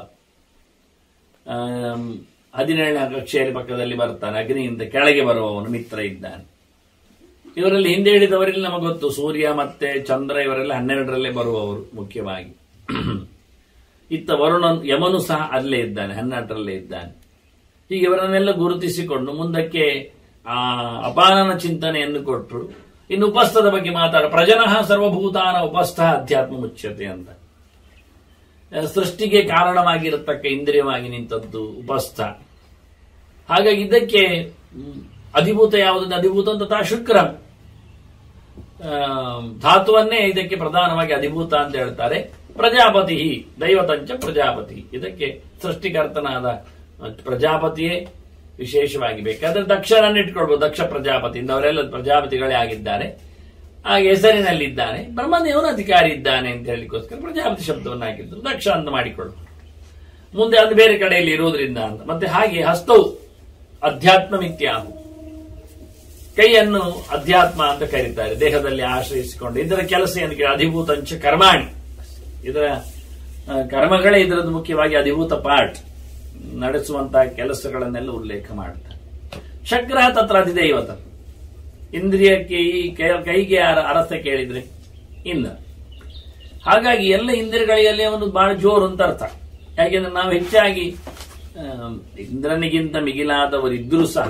ಆಮ್, ಹದಿನೇಳನೇ ಕಕ್ಷೆಯಲ್ಲಿ ಪಕ್ಕದಲ್ಲಿ ಬರ್ತಾನೆ ಅಗ್ನಿಯಿಂದ ಕೆಳಗೆ ಬರುವವನು ಮಿತ್ರ ಇದ್ದಾನೆ ಇವರಲ್ಲಿ ಹಿಂದೆ ಹೇಳಿದವರಲ್ಲಿ ನಮಗೆ ಗೊತ್ತು ಸೂರ್ಯ ಮತ್ತೆ ಚಂದ್ರ ಇವರೆಲ್ಲ ಹನ್ನೆರಡರಲ್ಲೇ ಬರುವವರು ಮುಖ್ಯವಾಗಿ ಇತ್ತ ವರುಣ ಯಮನು ಸಹ ಅಲ್ಲೇ ಇದ್ದಾನೆ ಹನ್ನೆರಡರಲ್ಲೇ ಇದ್ದಾನೆ ಹೀಗೆ ಇವರನ್ನೆಲ್ಲ ಗುರುತಿಸಿಕೊಂಡು ಮುಂದಕ್ಕೆ ಆ ಅಪಾನನ ಚಿಂತನೆಯನ್ನು ಕೊಟ್ಟರು ಇನ್ನು ಉಪಸ್ಥದ ಬಗ್ಗೆ ಮಾತಾಡ ಪ್ರಜನಃ ಸರ್ವಭೂತಾನ ಉಪಸ್ಥ ಅಧ್ಯಾತ್ಮ ಮುಚ್ಯತೆ ಅಂತ ಆ, ಸೃಷ್ಟಿಗೆ ಕಾರಣವಾಗಿರತಕ್ಕ ಇಂದ್ರಿಯವಾಗಿ ನಿಂತದ್ದು ಉಪಸ್ಥ ಹಾಗಾಗಿ ಇದಕ್ಕೆ ಮ್, ಅಧಿಭೂತ ಯಾವುದಂದ್ರೆ ಅಧಿಭೂತ ಅಂತ ತಾ ಶುಕ್ರ ಆ, ಧಾತುವನ್ನೇ ಇದಕ್ಕೆ ಪ್ರಧಾನವಾಗಿ ಅಧಿಭೂತ ಅಂತ ಹೇಳ್ತಾರೆ ಪ್ರಜಾಪತಿ ದೈವತಂಚ ಪ್ರಜಾಪತಿ ಇದಕ್ಕೆ ಸೃಷ್ಟಿಕರ್ತನಾದ ಪ್ರಜಾಪತಿಯೇ ವಿಶೇಷವಾಗಿ ಬೇಕಾದ್ರೆ ದಕ್ಷನನ್ನು ಇಟ್ಕೊಳ್ಬಹುದು ದಕ್ಷ ಪ್ರಜಾಪತಿ ಅವರೆಲ್ಲ ಪ್ರಜಾಪತಿಗಳೇ ಆಗಿದ್ದಾರೆ ಹಾಗೆ ಹೆಸರಿನಲ್ಲಿದ್ದಾನೆ ಬ್ರಹ್ಮದೇವನ ಅಧಿಕಾರಿ ಇದ್ದಾನೆ ಅಂತ ಹೇಳಿಕೋಸ್ಕರ ಪ್ರಜಾಪತಿ ಶಬ್ದವನ್ನು ಹಾಕಿದ್ರು ದಕ್ಷ ಅಂತ ಮಾಡಿಕೊಳ್ಳು ಮುಂದೆ ಅದು ಬೇರೆ ಕಡೆಯಲ್ಲಿ ಇರುವುದರಿಂದ ಅಂತ ಮತ್ತೆ ಹಾಗೆ ಹಸ್ತವು ಅಧ್ಯಾತ್ಮ ಮಿಥ್ಯಾಹು ಕೈಯನ್ನು ಅಧ್ಯಾತ್ಮ ಅಂತ ಕರೀತಾರೆ ದೇಹದಲ್ಲಿ ಆಶ್ರಯಿಸಿಕೊಂಡು ಇದರ ಕೆಲಸ ಏನು ಕೇಳಿ ಅಧಿಭೂತಂಚ ಕರ್ಮಾಣಿ ಇದರ ಆ, ಕರ್ಮಗಳೇ ಇದರದ್ದು ಮುಖ್ಯವಾಗಿ ಅಧಿಭೂತ ಪಾರ್ಟ್ ನಡೆಸುವಂತಹ ಕೆಲಸಗಳನ್ನೆಲ್ಲ ಉಲ್ಲೇಖ ಮಾಡ್ತಾರೆ ಶಕ್ರ ತತ್ರ ಅಧಿದೈವತ ಇಂದ್ರಿಯಕ್ಕೆ ಈ ಕೈ- ಕೈಗೆ ಅರ- ಅರಸ ಕೇಳಿದ್ರೆ ಇಂದ್ರ ಹಾಗಾಗಿ ಎಲ್ಲ ಇಂದ್ರಿಯಗಳಿಗೆ ಒಂದು ಬಹಳ ಜೋರು ಅಂತ ಅರ್ಥ ಯಾಕೆಂದ್ರೆ ನಾವು ಹೆಚ್ಚಾಗಿ ಆ, ಇಂದ್ರನಿಗಿಂತ ಮಿಗಿಲಾದವರಿದ್ರೂ ಸಹ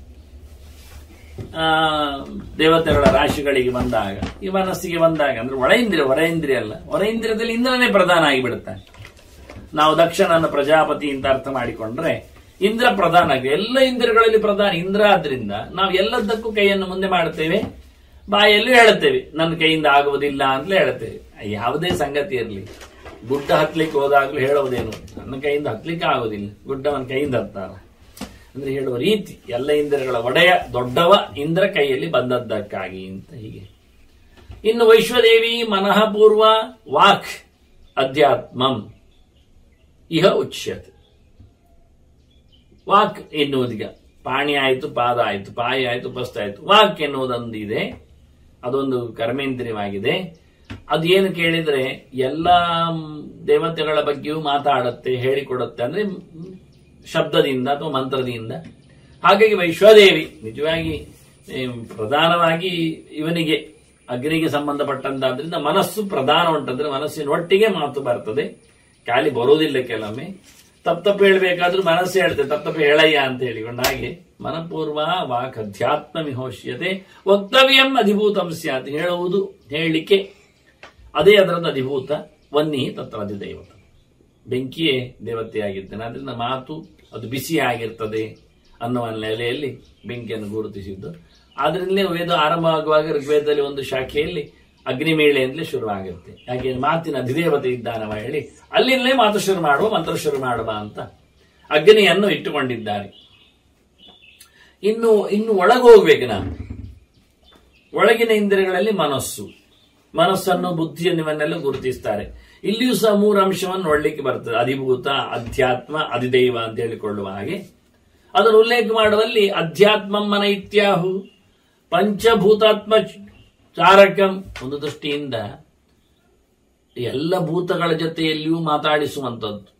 ಆ, ದೇವತೆಗಳ ರಾಶಿಗಳಿಗೆ ಬಂದಾಗ ಈ ಮನಸ್ಸಿಗೆ ಬಂದಾಗ ಅಂದ್ರೆ ಒಳ ಇಂದ್ರಿಯ ಹೊರ ಇಂದ್ರಿಯ ಅಲ್ಲ ಹೊರ ಇಂದ್ರಿಯದಲ್ಲಿ ಇಂದ್ರನೇ ಪ್ರಧಾನ ಆಗಿಬಿಡುತ್ತಾನೆ ನಾವು ದಕ್ಷನನ್ನ ಪ್ರಜಾಪತಿ ಅಂತ ಅರ್ಥ ಮಾಡಿಕೊಂಡ್ರೆ ಇಂದ್ರ ಪ್ರಧಾನ ಆಗಿ ಎಲ್ಲ ಇಂದ್ರಿಯಗಳಲ್ಲಿ ಪ್ರಧಾನ ಇಂದ್ರ ಆದ್ರಿಂದ ನಾವು ಎಲ್ಲದಕ್ಕೂ ಕೈಯನ್ನು ಮುಂದೆ ಮಾಡುತ್ತೇವೆ ಬಾಯಲ್ಲೂ ಹೇಳುತ್ತೇವೆ ನನ್ನ ಕೈಯಿಂದ ಆಗುವುದಿಲ್ಲ ಅಂತಲೇ ಹೇಳುತ್ತೇವೆ ಯಾವುದೇ ಸಂಗತಿ ಇರಲಿ ಗುಡ್ಡ ಹತ್ಲಿಕ್ಕೆ ಹೋದಾಗ್ಲೂ ಹೇಳುವುದೇನು ನನ್ನ ಕೈಯಿಂದ ಹತ್ಲಿಕ್ಕೆ ಆಗುದಿಲ್ಲ ಗುಡ್ಡವನ ಕೈಯಿಂದ ಹತ್ತಾರ ಅಂದ್ರೆ ಹೇಳುವ ರೀತಿ ಎಲ್ಲ ಇಂದ್ರಗಳ ಒಡೆಯ ದೊಡ್ಡವ ಇಂದ್ರ ಕೈಯಲ್ಲಿ ಬಂದದ್ದಕ್ಕಾಗಿ ಅಂತ ಹೀಗೆ ಇನ್ನು ವೈಶ್ವದೇವಿ ಮನಃ ಪೂರ್ವ ವಾಕ್ ಅಧ್ಯಾತ್ಮಂ ಇಹ ಉಚ್ಯತೆ ವಾಕ್ ಎನ್ನುವುದೀಗ ಪಾಣಿ ಆಯಿತು ಪಾದ ಆಯಿತು ಪಾಯ ಆಯಿತು ಪಸ್ತ ಆಯಿತು ವಾಕ್ ಎನ್ನುವುದೊಂದು ಇದೆ ಅದೊಂದು ಕರ್ಮೇಂದ್ರಿಯವಾಗಿದೆ ಅದು ಏನು ಕೇಳಿದ್ರೆ ಎಲ್ಲ ದೇವತೆಗಳ ಬಗ್ಗೆಯೂ ಮಾತಾಡುತ್ತೆ ಹೇಳಿಕೊಡುತ್ತೆ ಅಂದ್ರೆ ಶಬ್ದದಿಂದ ಅಥವಾ ಮಂತ್ರದಿಂದ ಹಾಗಾಗಿ ವೈಶ್ವದೇವಿ ನಿಜವಾಗಿ ಏ, ಪ್ರಧಾನವಾಗಿ ಇವನಿಗೆ ಅಗ್ನಿಗೆ ಸಂಬಂಧಪಟ್ಟಂತಾದ್ರಿಂದ ಮನಸ್ಸು ಪ್ರಧಾನ ಉಂಟಂದ್ರೆ ಮನಸ್ಸಿನ ಒಟ್ಟಿಗೆ ಮಾತು ಬರ್ತದೆ ಖಾಲಿ ಬರೋದಿಲ್ಲ ಕೆಲವೊಮ್ಮೆ ತಪ್ಪ ತಪ್ಪು ಹೇಳ್ಬೇಕಾದ್ರೂ ಮನಸ್ಸು ಹೇಳ್ತದೆ ತಪ್ಪ ತಪ್ಪು ಹೇಳಯ್ಯ ಅಂತ ಹೇಳಿಕೊಂಡು ಹಾಗೆ ಮನಪೂರ್ವ ವಾಕ್ ಅಧ್ಯಾತ್ಮ ವಿಹೋಷ್ಯತೆ ವಕ್ತವ್ಯಂ ಅಧಿಭೂತಂ ಸ್ಯಾತ್ ಹೇಳುವುದು ಹೇಳಲಿಕ್ಕೆ ಅದೇ ಅದರದ್ದು ಅಧಿಭೂತ ವನ್ನಿ ತತ್ರ ಅಧಿದೈವತ ಬೆಂಕಿಯೇ ದೇವತೆಯಾಗಿರ್ತೇನೆ ಅದರಿಂದ ಮಾತು ಅದು ಬಿಸಿ ಆಗಿರ್ತದೆ ಅನ್ನುವ ನೆಲೆಯಲ್ಲಿ ಬೆಂಕಿಯನ್ನು ಗುರುತಿಸಿದ್ದು ಆದ್ರಿಂದಲೇ ವೇದ ಆರಂಭವಾಗುವಾಗ ಋಗ್ವೇದದಲ್ಲಿ ಒಂದು ಶಾಖೆಯಲ್ಲಿ ಅಗ್ನಿಮೇಳೆ ಅಂತಲೇ ಶುರುವಾಗಿರುತ್ತೆ ಯಾಕೆ ಮಾತಿನ ಅಧಿದೇವತೆ ಇದ್ದಾನವ ಹೇಳಿ ಅಲ್ಲಿಂದಲೇ ಮಾತು ಶುರು ಮಾಡುವ ಮಂತ್ರ ಶುರು ಮಾಡುವ ಅಂತ ಅಗ್ನಿಯನ್ನು ಇಟ್ಟುಕೊಂಡಿದ್ದಾರೆ ಇನ್ನು ಇನ್ನು ಒಳಗೆ ಹೋಗ್ಬೇಕು ನಾನು ಒಳಗಿನ ಇಂದ್ರಿಯಗಳಲ್ಲಿ ಮನಸ್ಸು ಮನಸ್ಸನ್ನು ಬುದ್ಧಿಯನ್ನು ಇವನ್ನೆಲ್ಲ ಗುರುತಿಸ್ತಾರೆ ಇಲ್ಲಿಯೂ ಸಹ ಮೂರು ಅಂಶವನ್ನು ನೋಡ್ಲಿಕ್ಕೆ ಬರ್ತದೆ ಅಧಿಭೂತ ಅಧ್ಯಾತ್ಮ ಅಧಿದೈವ ಅಂತ ಹೇಳಿಕೊಳ್ಳುವ ಹಾಗೆ ಅದನ್ನು ಉಲ್ಲೇಖ ಮಾಡುವಲ್ಲಿ ಅಧ್ಯಾತ್ಮಮ್ಮನ ಇತ್ಯಾಹು ಪಂಚಭೂತಾತ್ಮ ಚಾರಕಂ ಒಂದು ದೃಷ್ಟಿಯಿಂದ ಎಲ್ಲ ಭೂತಗಳ ಜೊತೆಯಲ್ಲಿಯೂ ಮಾತಾಡಿಸುವಂಥದ್ದು